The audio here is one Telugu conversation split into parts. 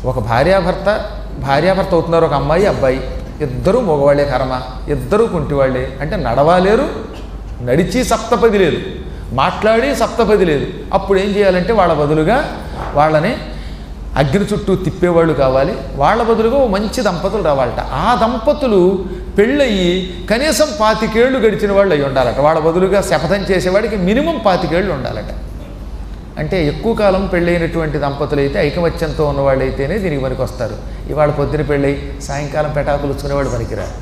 ఒక భార్యాభర్త భార్యాభర్త అవుతున్నారు ఒక అమ్మాయి అబ్బాయి ఇద్దరూ మగవాళ్ళే కర్మ ఇద్దరూ కుంటివాళ్ళే అంటే నడవాలేరు నడిచి సప్తపది లేదు మాట్లాడి సప్తపది లేదు అప్పుడు ఏం చేయాలంటే వాళ్ళ బదులుగా వాళ్ళని అగ్ని చుట్టూ తిప్పేవాళ్ళు కావాలి వాళ్ళ బదులుగా ఓ మంచి దంపతులు రావాలట ఆ దంపతులు పెళ్ళయి కనీసం పాతికేళ్ళు గడిచిన వాళ్ళు అయి ఉండాలట వాళ్ళ బదులుగా శపథం చేసేవాడికి మినిమం పాతికేళ్ళు ఉండాలట అంటే ఎక్కువ కాలం పెళ్ళైనటువంటి దంపతులు అయితే ఐకమత్యంతో ఉన్నవాళ్ళు అయితేనే దీనికి పనికి వస్తారు ఇవాళ పొద్దున పెళ్ళై సాయంకాలం పెటాకులు వచ్చుకునేవాడు పనికిరారు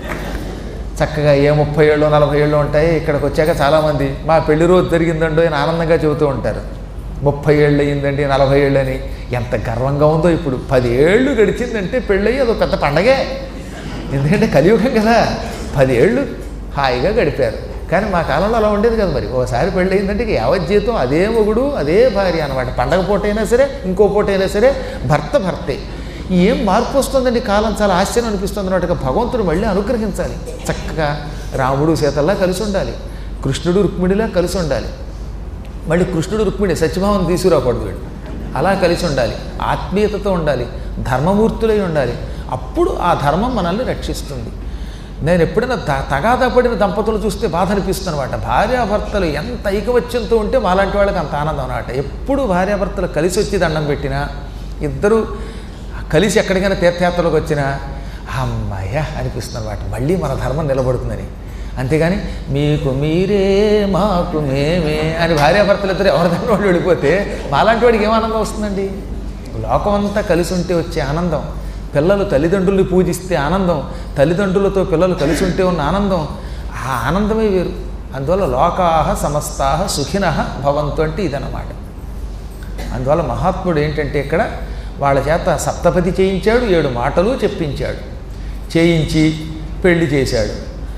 చక్కగా ఏ ముప్పై ఏళ్ళు నలభై ఏళ్ళు ఉంటాయి ఇక్కడికి వచ్చాక చాలామంది మా పెళ్లి రోజు జరిగిందండో అని ఆనందంగా చెబుతూ ఉంటారు ముప్పై ఏళ్ళు అయ్యిందండి నలభై ఏళ్ళు అని ఎంత గర్వంగా ఉందో ఇప్పుడు పది ఏళ్ళు గడిచిందంటే పెళ్ళయి అదో పెద్ద పండగే ఎందుకంటే కలియుగం కదా పది ఏళ్ళు హాయిగా గడిపారు కానీ మా కాలంలో అలా ఉండేది కదా మరి ఓసారి పెళ్ళి అయిందంటే ఇక యావత్ జీవితం అదే మొగుడు అదే భార్య అనమాట పండగ పూట అయినా సరే ఇంకో పూట అయినా సరే భర్త భర్తే ఏం మార్పు వస్తుందండి కాలం చాలా ఆశ్చర్యం అనిపిస్తుంది అన్నట్టుగా భగవంతుడు మళ్ళీ అనుగ్రహించాలి చక్కగా రాముడు సీతల్లా కలిసి ఉండాలి కృష్ణుడు రుక్మిణిలా కలిసి ఉండాలి మళ్ళీ కృష్ణుడు రుక్మిణి సత్యభావం తీసుకురాకూడదు వీడు అలా కలిసి ఉండాలి ఆత్మీయతతో ఉండాలి ధర్మమూర్తులై ఉండాలి అప్పుడు ఆ ధర్మం మనల్ని రక్షిస్తుంది నేను ఎప్పుడైనా త తగాదా పడిన దంపతులు చూస్తే బాధ అనిపిస్తుంది అనమాట భార్యాభర్తలు ఎంత ఐకవత్యంతో ఉంటే మాలాంటి వాళ్ళకి అంత ఆనందం అనమాట ఎప్పుడు భార్యాభర్తలు కలిసి వచ్చి దండం పెట్టినా ఇద్దరు కలిసి ఎక్కడికైనా తీర్థయాత్రలకు వచ్చినా అమ్మాయ అనిపిస్తుంది అనమాట మళ్ళీ మన ధర్మం నిలబడుతుందని అంతేగాని మీకు మీరే మాకు మేమే అని భార్యాభర్తలు ఇద్దరు ఎవరిదాన్ని వాళ్ళు వెళ్ళిపోతే మాలాంటి వాడికి ఏం ఆనందం వస్తుందండి లోకం అంతా కలిసి ఉంటే వచ్చే ఆనందం పిల్లలు తల్లిదండ్రుల్ని పూజిస్తే ఆనందం తల్లిదండ్రులతో పిల్లలు కలిసి ఉంటే ఉన్న ఆనందం ఆ ఆనందమే వేరు అందువల్ల లోకాహ సమస్తాహ సుఖిన భవంతు అంటే ఇదన్నమాట అందువల్ల మహాత్ముడు ఏంటంటే ఇక్కడ వాళ్ళ చేత సప్తపది చేయించాడు ఏడు మాటలు చెప్పించాడు చేయించి పెళ్లి చేశాడు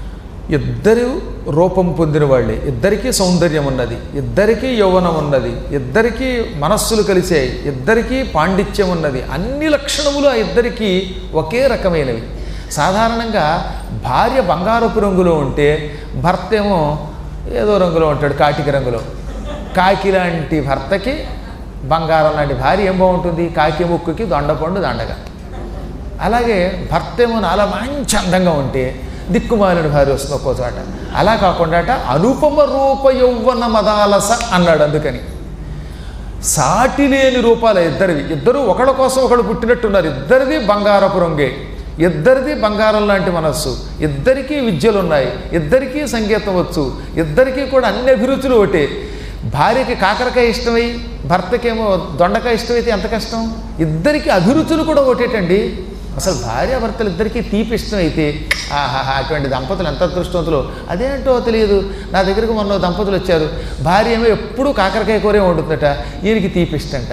ఇద్దరు రూపం పొందిన వాళ్ళే ఇద్దరికీ సౌందర్యం ఉన్నది ఇద్దరికీ యౌవనం ఉన్నది ఇద్దరికీ మనస్సులు కలిసాయి ఇద్దరికీ పాండిత్యం ఉన్నది అన్ని లక్షణములు ఆ ఇద్దరికీ ఒకే రకమైనవి సాధారణంగా భార్య బంగారపు రంగులో ఉంటే భర్త ఏమో ఏదో రంగులో ఉంటాడు కాటిక రంగులో కాకి లాంటి భర్తకి బంగారం లాంటి భార్య ఏం బాగుంటుంది కాకి ముక్కుకి దొండపండు దండగా అలాగే భర్త ఏమో నాలా మంచి అందంగా ఉంటే దిక్కుమాలిన భార్య వస్తుంది ఒక్కో చోట అలా కాకుండా అనుపమ రూప యౌవన మదాలస అన్నాడు అందుకని సాటి లేని రూపాల ఇద్దరివి ఇద్దరు ఒకళ్ళ కోసం ఒకళ్ళు పుట్టినట్టున్నారు ఇద్దరిది బంగారపు రంగే ఇద్దరిది బంగారం లాంటి మనస్సు ఇద్దరికీ విద్యలు ఉన్నాయి ఇద్దరికీ సంగీతం వచ్చు ఇద్దరికీ కూడా అన్ని అభిరుచులు ఒకటే భార్యకి కాకరకాయ ఇష్టమై భర్తకేమో దొండకాయ ఇష్టమైతే ఎంత కష్టం ఇద్దరికి అభిరుచులు కూడా ఒకటేటండి అసలు భార్యాభర్తలు ఇద్దరికీ తీపి ఇష్టం అయితే ఆహాహా అటువంటి దంపతులు ఎంత అదృష్టవంతులు అదేంటో తెలియదు నా దగ్గరకు మొన్న దంపతులు వచ్చారు భార్య ఏమో ఎప్పుడూ కాకరకాయ కూరే వండుతుందట ఈయనకి తీపి ఇష్టంట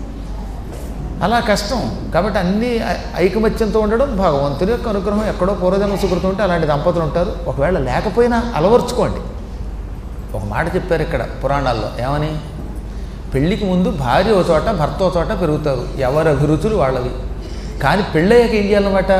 అలా కష్టం కాబట్టి అన్ని ఐ- ఐకమత్యంతో ఉండడం భగవంతుని యొక్క అనుగ్రహం ఎక్కడో పూర్వజన్మ సుకృతం ఉంటే అలాంటి దంపతులు ఉంటారు ఒకవేళ లేకపోయినా అలవర్చుకోండి ఒక మాట చెప్పారు ఇక్కడ పురాణాల్లో ఏమని పెళ్ళికి ముందు భార్య ఓ చోట భర్త ఓ చోట పెరుగుతారు ఎవరి అభిరుచులు వాళ్ళవి కానీ పెళ్ళయ్యాక ఏం చేయాలన్నమాట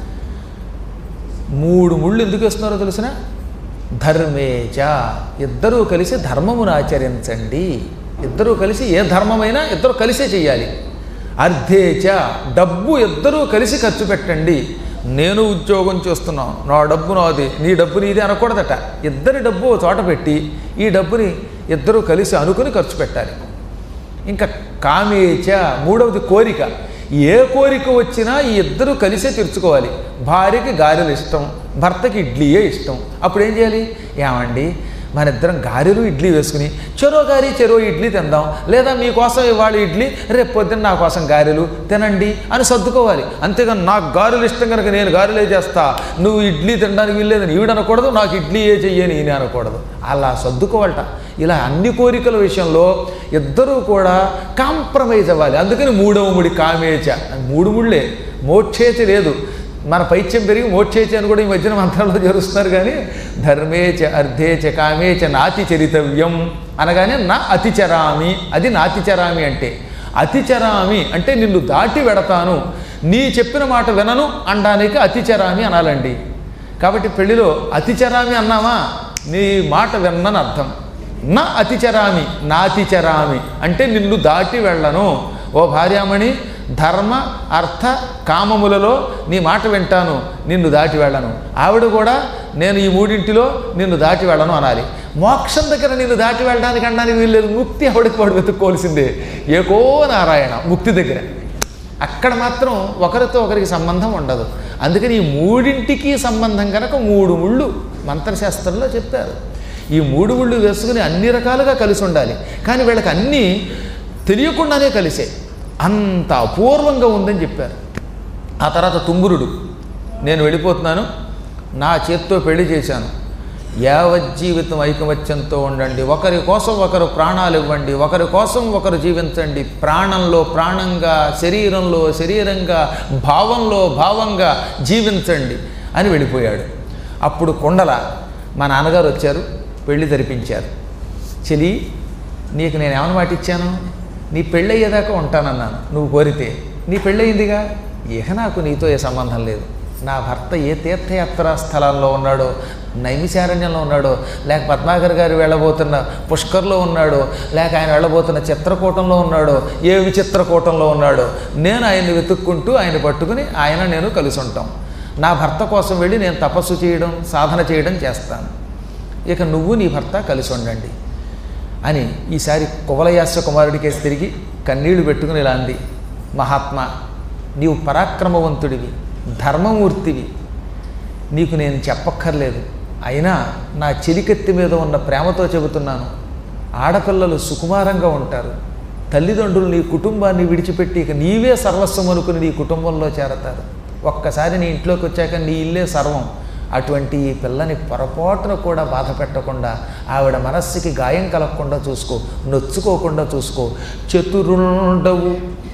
మూడు ముళ్ళు ఎందుకు వేస్తున్నారో తెలిసిన ధర్మేచ ఇద్దరూ కలిసి ధర్మమును ఆచరించండి ఇద్దరూ కలిసి ఏ ధర్మమైనా ఇద్దరు కలిసే చేయాలి అర్ధేచ డబ్బు ఇద్దరూ కలిసి ఖర్చు పెట్టండి నేను ఉద్యోగం చేస్తున్నాను నా డబ్బు నాది నీ డబ్బు నీది అనకూడదట ఇద్దరి డబ్బు ఓ చోట పెట్టి ఈ డబ్బుని ఇద్దరూ కలిసి అనుకుని ఖర్చు పెట్టాలి ఇంకా కామేచ మూడవది కోరిక ఏ కోరిక వచ్చినా ఈ ఇద్దరు కలిసే తీర్చుకోవాలి భార్యకి గారెలు ఇష్టం భర్తకి ఇడ్లీయే ఇష్టం అప్పుడు ఏం చేయాలి ఏమండి మన ఇద్దరం గారెలు ఇడ్లీ వేసుకుని చెరో గారి చెరో ఇడ్లీ తిందాం లేదా మీకోసం ఇవాళ ఇడ్లీ రేపు పొద్దున్న నా కోసం గారెలు తినండి అని సర్దుకోవాలి అంతేగాని నాకు గారెలు ఇష్టం కనుక నేను గారెలే చేస్తా నువ్వు ఇడ్లీ తినడానికి వీల్లేదని ఈవిడ అనకూడదు నాకు ఇడ్లీ ఏ చెయ్యని ఈయన అనకూడదు అలా సర్దుకోవాలట ఇలా అన్ని కోరికల విషయంలో ఇద్దరూ కూడా కాంప్రమైజ్ అవ్వాలి అందుకని మూడవ ముడి కామేచ మూడు ముళ్ళే మోక్షేచ లేదు మన పైత్యం పెరిగి మోక్షేచ అని కూడా ఈ మధ్యన మంత్రాల్లో చేరుస్తున్నారు కానీ ధర్మేచ అర్ధేచ కామేచ నాతి చరితవ్యం అనగానే నా అతిచరామి అది నాతిచరామి అంటే అతిచరామి అంటే నిన్ను దాటి వెడతాను నీ చెప్పిన మాట వినను అనడానికి అతిచరామి అనాలండి కాబట్టి పెళ్లిలో అతిచరామి అన్నామా నీ మాట విన్నని అర్థం నా అతిచరామి నాతిచరామి అంటే నిన్ను దాటి వెళ్ళను ఓ భార్యామణి ధర్మ అర్థ కామములలో నీ మాట వింటాను నిన్ను దాటి వెళ్ళను ఆవిడ కూడా నేను ఈ మూడింటిలో నిన్ను దాటి వెళ్ళను అనాలి మోక్షం దగ్గర నిన్ను దాటి వెళ్ళడానికి అనడానికి వీల్లేదు ముక్తి ఆవిడకి వాడు వెతుక్కోవాల్సిందే ఏకో నారాయణ ముక్తి దగ్గర అక్కడ మాత్రం ఒకరితో ఒకరికి సంబంధం ఉండదు అందుకని ఈ మూడింటికి సంబంధం కనుక మూడు ముళ్ళు మంత్రశాస్త్రంలో చెప్పారు ఈ మూడు ముళ్ళు వేసుకుని అన్ని రకాలుగా కలిసి ఉండాలి కానీ వీళ్ళకి అన్నీ తెలియకుండానే కలిసే అంత అపూర్వంగా ఉందని చెప్పారు ఆ తర్వాత తుంగురుడు నేను వెళ్ళిపోతున్నాను నా చేత్తో పెళ్లి చేశాను యావజ్జీవితం ఐకమత్యంతో ఉండండి ఒకరి కోసం ఒకరు ప్రాణాలు ఇవ్వండి ఒకరి కోసం ఒకరు జీవించండి ప్రాణంలో ప్రాణంగా శరీరంలో శరీరంగా భావంలో భావంగా జీవించండి అని వెళ్ళిపోయాడు అప్పుడు కొండల మా నాన్నగారు వచ్చారు పెళ్లి జరిపించారు చెలి నీకు నేను ఏమని మాట ఇచ్చాను నీ పెళ్ళయ్యేదాకా ఉంటానన్నాను నువ్వు కోరితే నీ పెళ్ళయిందిగా ఇహ నాకు నీతో ఏ సంబంధం లేదు నా భర్త ఏ తీర్థయాత్రా స్థలాల్లో ఉన్నాడో నైమిశారణ్యంలో ఉన్నాడో లేక పద్మాకర్ గారు వెళ్ళబోతున్న పుష్కర్లో ఉన్నాడో లేక ఆయన వెళ్ళబోతున్న చిత్రకూటంలో ఉన్నాడో ఏ విచిత్రకూటంలో ఉన్నాడో నేను ఆయన్ని వెతుక్కుంటూ ఆయన పట్టుకుని ఆయన నేను కలిసి ఉంటాం నా భర్త కోసం వెళ్ళి నేను తపస్సు చేయడం సాధన చేయడం చేస్తాను ఇక నువ్వు నీ భర్త కలిసి ఉండండి అని ఈసారి కువలయాస్య కుమారుడికేసి తిరిగి కన్నీళ్లు పెట్టుకుని ఇలా అంది మహాత్మా నీవు పరాక్రమవంతుడివి ధర్మమూర్తివి నీకు నేను చెప్పక్కర్లేదు అయినా నా చెలికెత్తి మీద ఉన్న ప్రేమతో చెబుతున్నాను ఆడపిల్లలు సుకుమారంగా ఉంటారు తల్లిదండ్రులు నీ కుటుంబాన్ని విడిచిపెట్టి ఇక నీవే సర్వస్వం అనుకుని నీ కుటుంబంలో చేరతారు ఒక్కసారి నీ ఇంట్లోకి వచ్చాక నీ ఇల్లే సర్వం అటువంటి ఈ పిల్లని పొరపాటున కూడా బాధ పెట్టకుండా ఆవిడ మనస్సుకి గాయం కలగకుండా చూసుకో నొచ్చుకోకుండా చూసుకో చతురుండవు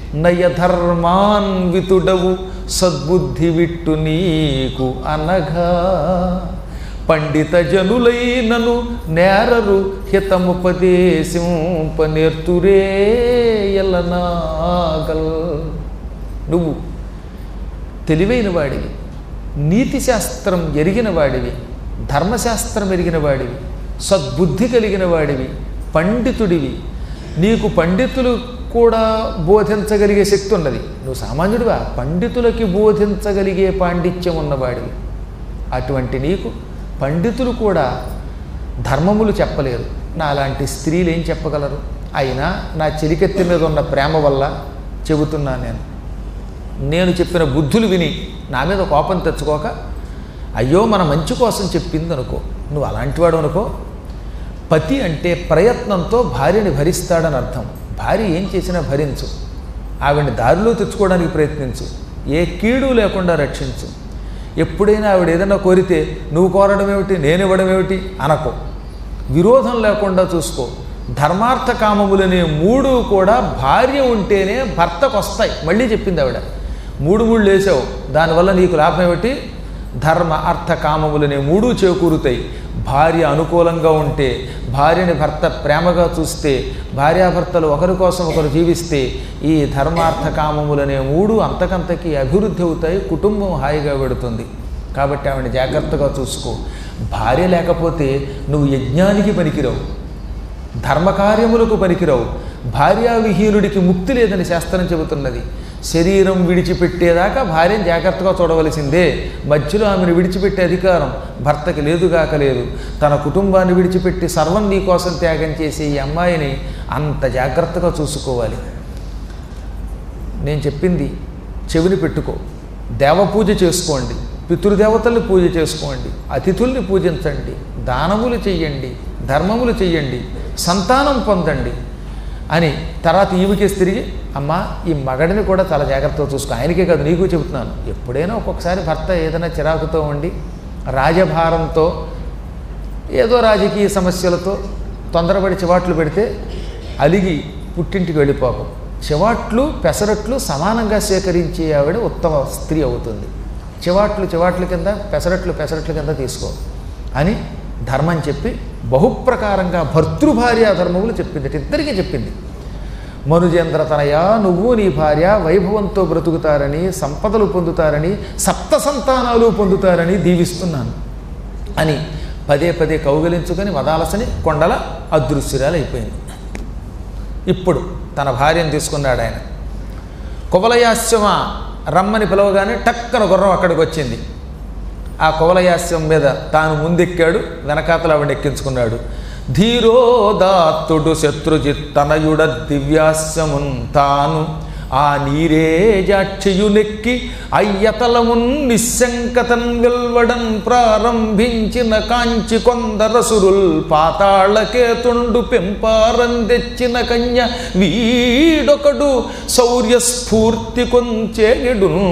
నయధర్మాన్వితుడవు సద్బుద్ధి విట్టు నీకు అనగా పండిత జనులైనను నేరరు హితముపదేశింపనేర్తురే ఎల్లనాగల్ నువ్వు తెలివైన వాడివి నీతి శాస్త్రం ఎరిగిన వాడివి ధర్మశాస్త్రం ఎరిగిన వాడివి సద్బుద్ధి కలిగిన వాడివి పండితుడివి నీకు పండితులు కూడా బోధించగలిగే శక్తి ఉన్నది నువ్వు సామాన్యుడివా పండితులకి బోధించగలిగే పాండిత్యం ఉన్నవాడివి అటువంటి నీకు పండితులు కూడా ధర్మములు చెప్పలేరు నా అలాంటి స్త్రీలు ఏం చెప్పగలరు అయినా నా చెలికెత్తి మీద ఉన్న ప్రేమ వల్ల చెబుతున్నా నేను నేను చెప్పిన బుద్ధులు విని నా మీద కోపం తెచ్చుకోక అయ్యో మన మంచి కోసం చెప్పింది అనుకో నువ్వు అలాంటివాడు అనుకో పతి అంటే ప్రయత్నంతో భార్యని భరిస్తాడని అర్థం భార్య ఏం చేసినా భరించు ఆవిడని దారిలో తెచ్చుకోవడానికి ప్రయత్నించు ఏ కీడు లేకుండా రక్షించు ఎప్పుడైనా ఆవిడ ఏదైనా కోరితే నువ్వు కోరడం ఏమిటి నేను ఇవ్వడం ఏమిటి అనకో విరోధం లేకుండా చూసుకో ధర్మార్థ కామములనే మూడు కూడా భార్య ఉంటేనే భర్తకు వస్తాయి మళ్ళీ చెప్పింది ఆవిడ మూడు మూడు లేసావు దానివల్ల నీకు లాభం ఏమిటి ధర్మ అర్థ కామములనే మూడు చేకూరుతాయి భార్య అనుకూలంగా ఉంటే భార్యని భర్త ప్రేమగా చూస్తే భార్యాభర్తలు ఒకరి కోసం ఒకరు జీవిస్తే ఈ ధర్మార్థ కామములనే మూడు అంతకంతకి అభివృద్ధి అవుతాయి కుటుంబం హాయిగా పెడుతుంది కాబట్టి ఆవిడని జాగ్రత్తగా చూసుకో భార్య లేకపోతే నువ్వు యజ్ఞానికి పనికిరావు ధర్మకార్యములకు పనికిరావు భార్యావిహీనుడికి ముక్తి లేదని శాస్త్రం చెబుతున్నది శరీరం విడిచిపెట్టేదాకా భార్యను జాగ్రత్తగా చూడవలసిందే మధ్యలో ఆమెను విడిచిపెట్టే అధికారం భర్తకి లేదుగాక లేదు తన కుటుంబాన్ని విడిచిపెట్టి సర్వం నీ కోసం త్యాగం చేసే ఈ అమ్మాయిని అంత జాగ్రత్తగా చూసుకోవాలి నేను చెప్పింది చెవిని పెట్టుకో దేవపూజ చేసుకోండి పితృదేవతల్ని పూజ చేసుకోండి అతిథుల్ని పూజించండి దానములు చెయ్యండి ధర్మములు చెయ్యండి సంతానం పొందండి అని తర్వాత ఈవికేసి తిరిగి అమ్మ ఈ మగడిని కూడా చాలా జాగ్రత్తగా చూసుకో ఆయనకే కాదు నీకు చెబుతున్నాను ఎప్పుడైనా ఒక్కొక్కసారి భర్త ఏదైనా చిరాకుతో ఉండి రాజభారంతో ఏదో రాజకీయ సమస్యలతో తొందరపడి చివాట్లు పెడితే అలిగి పుట్టింటికి వెళ్ళిపోకు చివాట్లు పెసరట్లు సమానంగా సేకరించే ఆవిడ ఉత్తమ స్త్రీ అవుతుంది చివాట్లు చివాట్ల కింద పెసరట్లు పెసరట్ల కింద తీసుకో అని ధర్మం చెప్పి బహుప్రకారంగా భర్తృభార్య ధర్మములు చెప్పింది ఇద్దరికీ చెప్పింది మనుజేంద్ర తనయ నువ్వు నీ భార్య వైభవంతో బ్రతుకుతారని సంపదలు పొందుతారని సప్త సంతానాలు పొందుతారని దీవిస్తున్నాను అని పదే పదే కౌగిలించుకొని వదాలసని కొండల అదృశ్యురాలు అయిపోయింది ఇప్పుడు తన భార్యను తీసుకున్నాడు ఆయన కువలయాస్యమ రమ్మని పిలవగానే టక్కన గుర్రం అక్కడికి వచ్చింది ఆ కువలయాస్యం మీద తాను ముందెక్కాడు వెనకాతల ఆవిడ ఎక్కించుకున్నాడు ధీరోదాత్తుడు శత్రుజిత్ తనయుడ దివ్యాస్యమున్ తాను ఆ నీరే జాక్షియునెక్కి అయ్యతలమున్ నిశంకతన్ వెల్వడన్ ప్రారంభించిన కాంచి కొందరసురుల్ పాతాళకేతుండు పెంపారం తెచ్చిన కన్య వీడొకడు శౌర్యస్ఫూర్తి కొంచేయుడును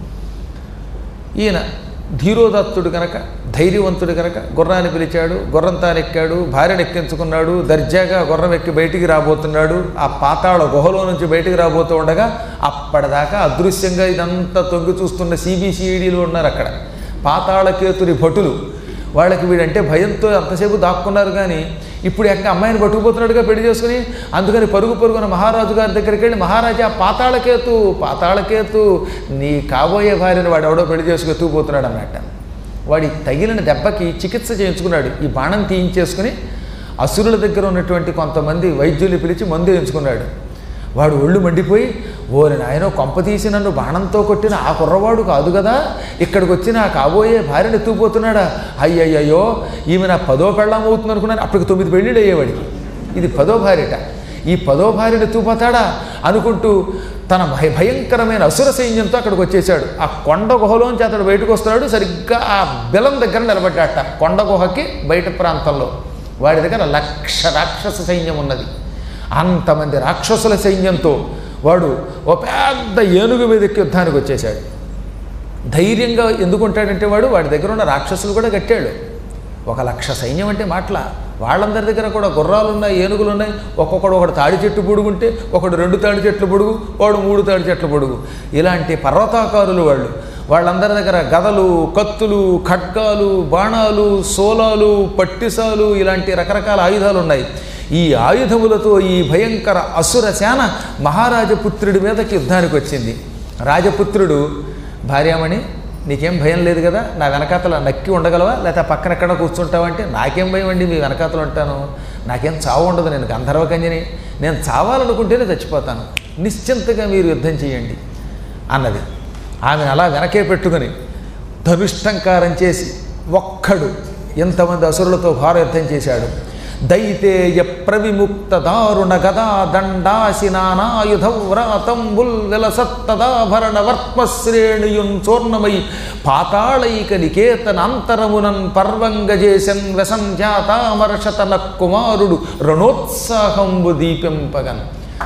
ఈయన ధీరోదత్తుడు కనుక ధైర్యవంతుడు కనుక గుర్రాన్ని పిలిచాడు గుర్రం తానెక్కాడు భార్యను ఎక్కించుకున్నాడు దర్జాగా గుర్రం ఎక్కి బయటికి రాబోతున్నాడు ఆ పాతాళ గుహలో నుంచి బయటికి రాబోతూ ఉండగా అప్పటిదాకా అదృశ్యంగా ఇదంతా తొంగి చూస్తున్న సిబిసిఈడీలు ఉన్నారు అక్కడ పాతాళకేతుని భటులు వాళ్ళకి వీడంటే భయంతో అంతసేపు దాక్కున్నారు కానీ ఇప్పుడు ఎక్క అమ్మాయిని పట్టుకుపోతున్నాడుగా పెళ్లి చేసుకుని అందుకని పరుగు పరుగున మహారాజు గారి దగ్గరికి వెళ్ళి మహారాజా పాతాళకేతు పాతాళకేతు నీ కాబోయే భార్యను వాడు ఎవడో పెళ్లి చేసుకు ఎత్తుకుపోతున్నాడు అన్నట్ట వాడి తగిలిన దెబ్బకి చికిత్స చేయించుకున్నాడు ఈ బాణం తీయించేసుకుని అసురుల దగ్గర ఉన్నటువంటి కొంతమంది వైద్యులు పిలిచి మందు వేయించుకున్నాడు వాడు ఒళ్ళు మండిపోయి ఓరి నాయనో కొంప తీసి నన్ను బాణంతో కొట్టిన ఆ కుర్రవాడు కాదు కదా ఇక్కడికి వచ్చి నా కాబోయే భార్యను ఎత్తుకుపోతున్నాడా అయ్యయ్యో ఈమె నా పదో పెళ్ళం అవుతుంది అనుకున్నాను అప్పటికి తొమ్మిది పెళ్ళిళ్ళు అయ్యేవాడికి ఇది పదో భార్యట ఈ పదో భార్యను ఎత్తుకుపోతాడా అనుకుంటూ తన భయ భయంకరమైన అసుర సైన్యంతో అక్కడికి వచ్చేసాడు ఆ కొండ గుహలోంచి అతడు బయటకు వస్తున్నాడు సరిగ్గా ఆ బెలం దగ్గర నిలబడ్డాట కొండ గుహకి బయట ప్రాంతంలో వాడి దగ్గర లక్ష రాక్షస సైన్యం ఉన్నది అంతమంది రాక్షసుల సైన్యంతో వాడు ఓ పెద్ద ఏనుగు మీద ఎక్కి యుద్ధానికి వచ్చేసాడు ధైర్యంగా ఎందుకు ఉంటాడంటే వాడు వాడి దగ్గర ఉన్న రాక్షసులు కూడా కట్టాడు ఒక లక్ష సైన్యం అంటే మాటల వాళ్ళందరి దగ్గర కూడా గుర్రాలు ఉన్నాయి ఏనుగులు ఉన్నాయి ఒక్కొక్కడు ఒకడు తాడి చెట్టు పొడుగుంటే ఒకడు రెండు తాడి చెట్లు పొడుగు వాడు మూడు తాడి చెట్ల పొడుగు ఇలాంటి పర్వతాకారులు వాళ్ళు వాళ్ళందరి దగ్గర గదలు కత్తులు ఖడ్గాలు బాణాలు సోలాలు పట్టిసాలు ఇలాంటి రకరకాల ఆయుధాలు ఉన్నాయి ఈ ఆయుధములతో ఈ భయంకర అసుర సేన మహారాజపుత్రుడి మీదకి యుద్ధానికి వచ్చింది రాజపుత్రుడు భార్యామణి నీకేం భయం లేదు కదా నా వెనకాతల నక్కి ఉండగలవా లేకపోతే పక్కన ఎక్కడ కూర్చుంటావా అంటే నాకేం భయం అండి మీ వెనకాతలు ఉంటాను నాకేం చావు ఉండదు నేను గంధర్వకన్యని నేను చావాలనుకుంటేనే చచ్చిపోతాను నిశ్చింతగా మీరు యుద్ధం చేయండి అన్నది ఆమెను అలా వెనకే పెట్టుకుని ధనుష్టంకారం చేసి ఒక్కడు ఎంతమంది అసురులతో ఘోర యుద్ధం చేశాడు దైతేయ ప్రవిముక్త దారుణ గదా దండాశినానాయుధ వ్రాతంబుల్ విలసత్తదాభరణ వర్పశ్రేణియున్ చూర్ణమై పాతాళైక నికేతనాంతరమునన్ పర్వంగజేశన్ వ్యసంజాతామర్షతన కుమారుడు రణోత్సాహంబు దీపింపగన్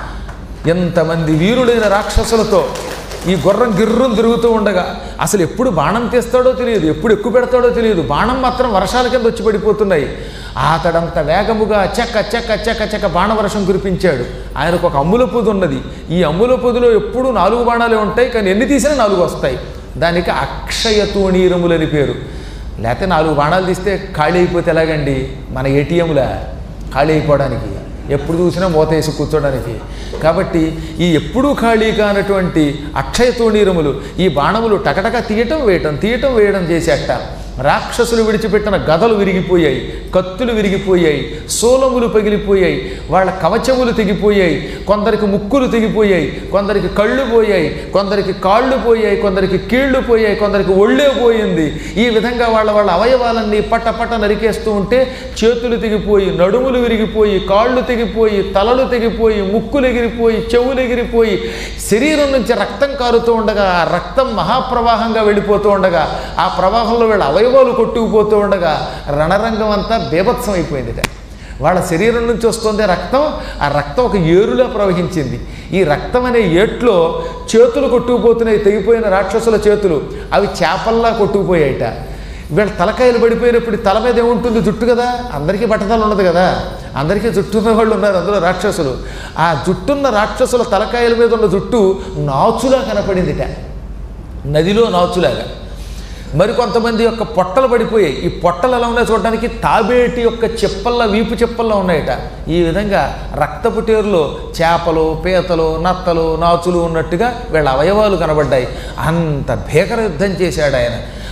ఎంతమంది వీరుడైన రాక్షసులతో ఈ గుర్రం గిర్రం తిరుగుతూ ఉండగా అసలు ఎప్పుడు బాణం తీస్తాడో తెలియదు ఎప్పుడు ఎక్కువ పెడతాడో తెలియదు బాణం మాత్రం వర్షాల కింద వచ్చి పడిపోతున్నాయి అతడంత వేగముగా చెక్క చెక్క చెక్క చెక్క బాణవర్షం కురిపించాడు ఆయనకు ఒక అమ్ముల పొది ఉన్నది ఈ అమ్ముల పొదిలో ఎప్పుడు నాలుగు బాణాలే ఉంటాయి కానీ ఎన్ని తీసినా నాలుగు వస్తాయి దానికి అక్షయ తూణీరములని పేరు లేకపోతే నాలుగు బాణాలు తీస్తే ఖాళీ అయిపోతే ఎలాగండి మన ఏటీఎంలా ఖాళీ అయిపోవడానికి ఎప్పుడు చూసినా మూత వేసి కూర్చోడానికి కాబట్టి ఈ ఎప్పుడూ ఖాళీ కానటువంటి అక్షయ తోణీరములు ఈ బాణములు టకటక తీయటం వేయటం తీయటం వేయడం చేసేట రాక్షసులు విడిచిపెట్టిన గదలు విరిగిపోయాయి కత్తులు విరిగిపోయాయి సోలములు పగిలిపోయాయి వాళ్ళ కవచములు తెగిపోయాయి కొందరికి ముక్కులు తెగిపోయాయి కొందరికి కళ్ళు పోయాయి కొందరికి కాళ్ళు పోయాయి కొందరికి కీళ్లు పోయాయి కొందరికి ఒళ్ళే పోయింది ఈ విధంగా వాళ్ళ వాళ్ళ అవయవాలన్నీ పట్ట పట్ట నరికేస్తూ ఉంటే చేతులు తెగిపోయి నడుములు విరిగిపోయి కాళ్ళు తెగిపోయి తలలు తెగిపోయి ముక్కులు ఎగిరిపోయి చెవులు ఎగిరిపోయి శరీరం నుంచి రక్తం కారుతూ ఉండగా ఆ రక్తం మహాప్రవాహంగా వెళ్ళిపోతూ ఉండగా ఆ ప్రవాహంలో వీళ్ళ అవయవాలు కొట్టుకుపోతూ ఉండగా రణరంగం అంతా బీభత్సం అయిపోయిందిట వాళ్ళ శరీరం నుంచి వస్తుంది రక్తం ఆ రక్తం ఒక ఏరులా ప్రవహించింది ఈ రక్తం అనే ఏట్లో చేతులు కొట్టుకుపోతున్నాయి తెగిపోయిన రాక్షసుల చేతులు అవి చేపల్లా కొట్టుకుపోయాయిట వీళ్ళ తలకాయలు పడిపోయినప్పుడు తల మీద ఏముంటుంది జుట్టు కదా అందరికీ బట్టతలు ఉన్నది కదా అందరికీ జుట్టు ఉన్న వాళ్ళు ఉన్నారు అందులో రాక్షసులు ఆ జుట్టున్న రాక్షసుల తలకాయల మీద ఉన్న జుట్టు నాచులా కనపడిందిట నదిలో నాచులాగా మరికొంతమంది యొక్క పొట్టలు పడిపోయాయి ఈ పొట్టలు ఎలా ఉన్నాయి చూడడానికి తాబేటి యొక్క చెప్పల్లా వీపు చెప్పల్లా ఉన్నాయట ఈ విధంగా రక్తపు టేరులో చేపలు పీతలు నత్తలు నాచులు ఉన్నట్టుగా వీళ్ళ అవయవాలు కనబడ్డాయి అంత భీకర యుద్ధం చేశాడు ఆయన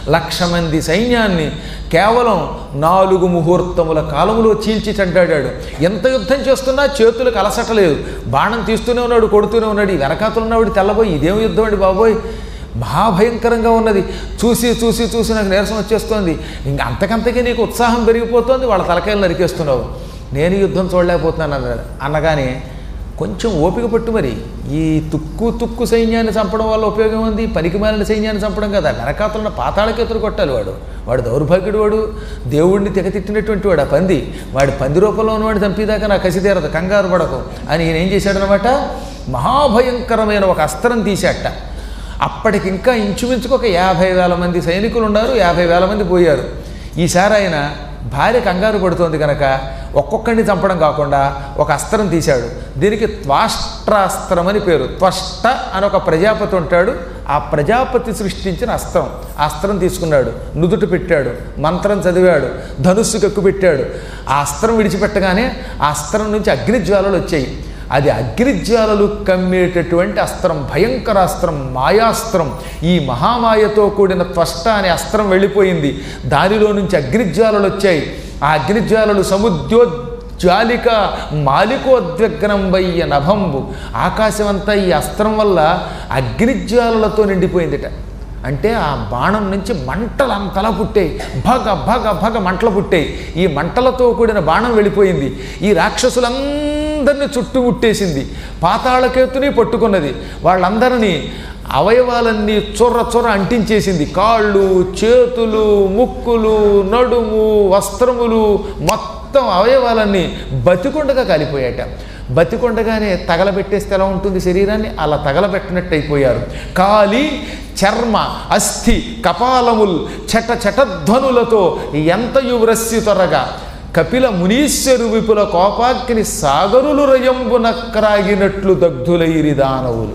లక్ష మంది సైన్యాన్ని కేవలం నాలుగు ముహూర్తముల కాలంలో చీల్చి చంటాడాడు ఎంత యుద్ధం చేస్తున్నా చేతులకు అలసటలేదు బాణం తీస్తూనే ఉన్నాడు కొడుతూనే ఉన్నాడు ఈ వెనకాతలు ఉన్నవాడు తెల్లబోయి ఇదేం యుద్ధం అండి బాబోయ్ మహాభయంకరంగా ఉన్నది చూసి చూసి చూసి నాకు నీరసం వచ్చేస్తోంది ఇంకా అంతకంతకీ నీకు ఉత్సాహం పెరిగిపోతుంది వాళ్ళ తలకాయలు నరికేస్తున్నావు నేను యుద్ధం చూడలేకపోతున్నాను అన్నాడు అనగానే కొంచెం ఓపిక పట్టు మరి ఈ తుక్కు తుక్కు సైన్యాన్ని చంపడం వల్ల ఉపయోగం ఉంది పనికి మాలిన సైన్యాన్ని చంపడం కదా వెనకాతలున్న పాతాళకెతులు కొట్టాలి వాడు వాడు దౌర్భాగ్యుడు వాడు దేవుడిని తెగతిట్టినటువంటి వాడు ఆ పంది వాడి పంది రూపంలో ఉన్నవాడు చంపేదాకా నాకు కసి తీరదు కంగారు పడకు అని ఈయన ఏం చేశాడనమాట మహాభయంకరమైన ఒక అస్త్రం తీసేట అప్పటికి ఇంకా ఇంచుమించుకు ఒక యాభై వేల మంది సైనికులు ఉన్నారు యాభై వేల మంది పోయారు ఈసారి ఆయన భార్య కంగారు పడుతోంది కనుక ఒక్కొక్కడిని చంపడం కాకుండా ఒక అస్త్రం తీశాడు దీనికి త్వాష్ట్రాస్త్రం అని పేరు త్వష్ట అని ఒక ప్రజాపతి ఉంటాడు ఆ ప్రజాపతి సృష్టించిన అస్త్రం ఆ అస్త్రం తీసుకున్నాడు నుదుట పెట్టాడు మంత్రం చదివాడు ధనుస్సు కక్కు పెట్టాడు ఆ అస్త్రం విడిచిపెట్టగానే ఆ అస్త్రం నుంచి అగ్నిజ్వాలలు వచ్చాయి అది అగ్నిజ్వాలలు కమ్మేటటువంటి అస్త్రం భయంకర అస్త్రం మాయాస్త్రం ఈ మహామాయతో కూడిన త్వష్ట అనే అస్త్రం వెళ్ళిపోయింది దానిలో నుంచి అగ్నిజ్వాలలు వచ్చాయి ఆ అగ్నిజ్వాలలు సముద్యోజ్వాలిక మాలికోద్విగ్నం వయ్య నభంబు ఆకాశమంతా ఈ అస్త్రం వల్ల అగ్నిజ్వాలలతో నిండిపోయిందిట అంటే ఆ బాణం నుంచి మంటలు అంతలా పుట్టాయి భగ భగ భగ మంటలు పుట్టాయి ఈ మంటలతో కూడిన బాణం వెళ్ళిపోయింది ఈ రాక్షసులందరినీ చుట్టుముట్టేసింది పాతాళకేతుని పట్టుకున్నది వాళ్ళందరినీ అవయవాలన్నీ చొర్ర చొర్ర అంటించేసింది కాళ్ళు చేతులు ముక్కులు నడుము వస్త్రములు మొత్తం అవయవాలన్నీ బతికుండగా కాలిపోయాట బతికొండగానే తగలబెట్టేస్తే ఎలా ఉంటుంది శరీరాన్ని అలా తగలబెట్టినట్టు అయిపోయారు కాలి చర్మ అస్థి కపాలముల్ చట చటధ్వనులతో ఎంతయు వ్రస్సి త్వరగా కపిల మునీశ్వరు విపుల కోపాగ్ని సాగరులు రయంబున క్రాగినట్లు దగ్ధులైరి దానవులు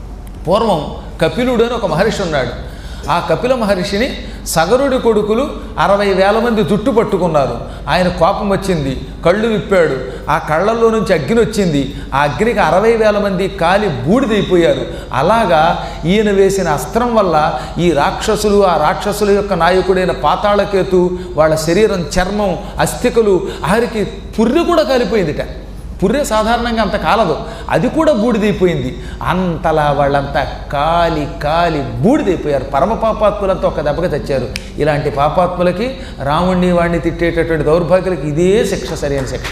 పూర్వం కపిలుడు అని ఒక మహర్షి ఉన్నాడు ఆ కపిల మహర్షిని సగరుడి కొడుకులు అరవై వేల మంది జుట్టు పట్టుకున్నారు ఆయన కోపం వచ్చింది కళ్ళు విప్పాడు ఆ కళ్ళల్లో నుంచి అగ్ని వచ్చింది ఆ అగ్నికి అరవై వేల మంది కాలి బూడిదైపోయారు అలాగా ఈయన వేసిన అస్త్రం వల్ల ఈ రాక్షసులు ఆ రాక్షసుల యొక్క నాయకుడైన పాతాళకేతు వాళ్ళ శరీరం చర్మం అస్థికలు ఆరికి పుర్రె కూడా కాలిపోయిందిట పుర్రె సాధారణంగా అంత కాలదు అది కూడా బూడిదైపోయింది అంతలా వాళ్ళంతా కాలి కాలి బూడిదైపోయారు పరమ పాపాత్ములంతా ఒక దెబ్బకి తెచ్చారు ఇలాంటి పాపాత్ములకి రాముణ్ణి వాడిని తిట్టేటటువంటి దౌర్భాగ్యులకి ఇదే శిక్ష సరైన శిక్ష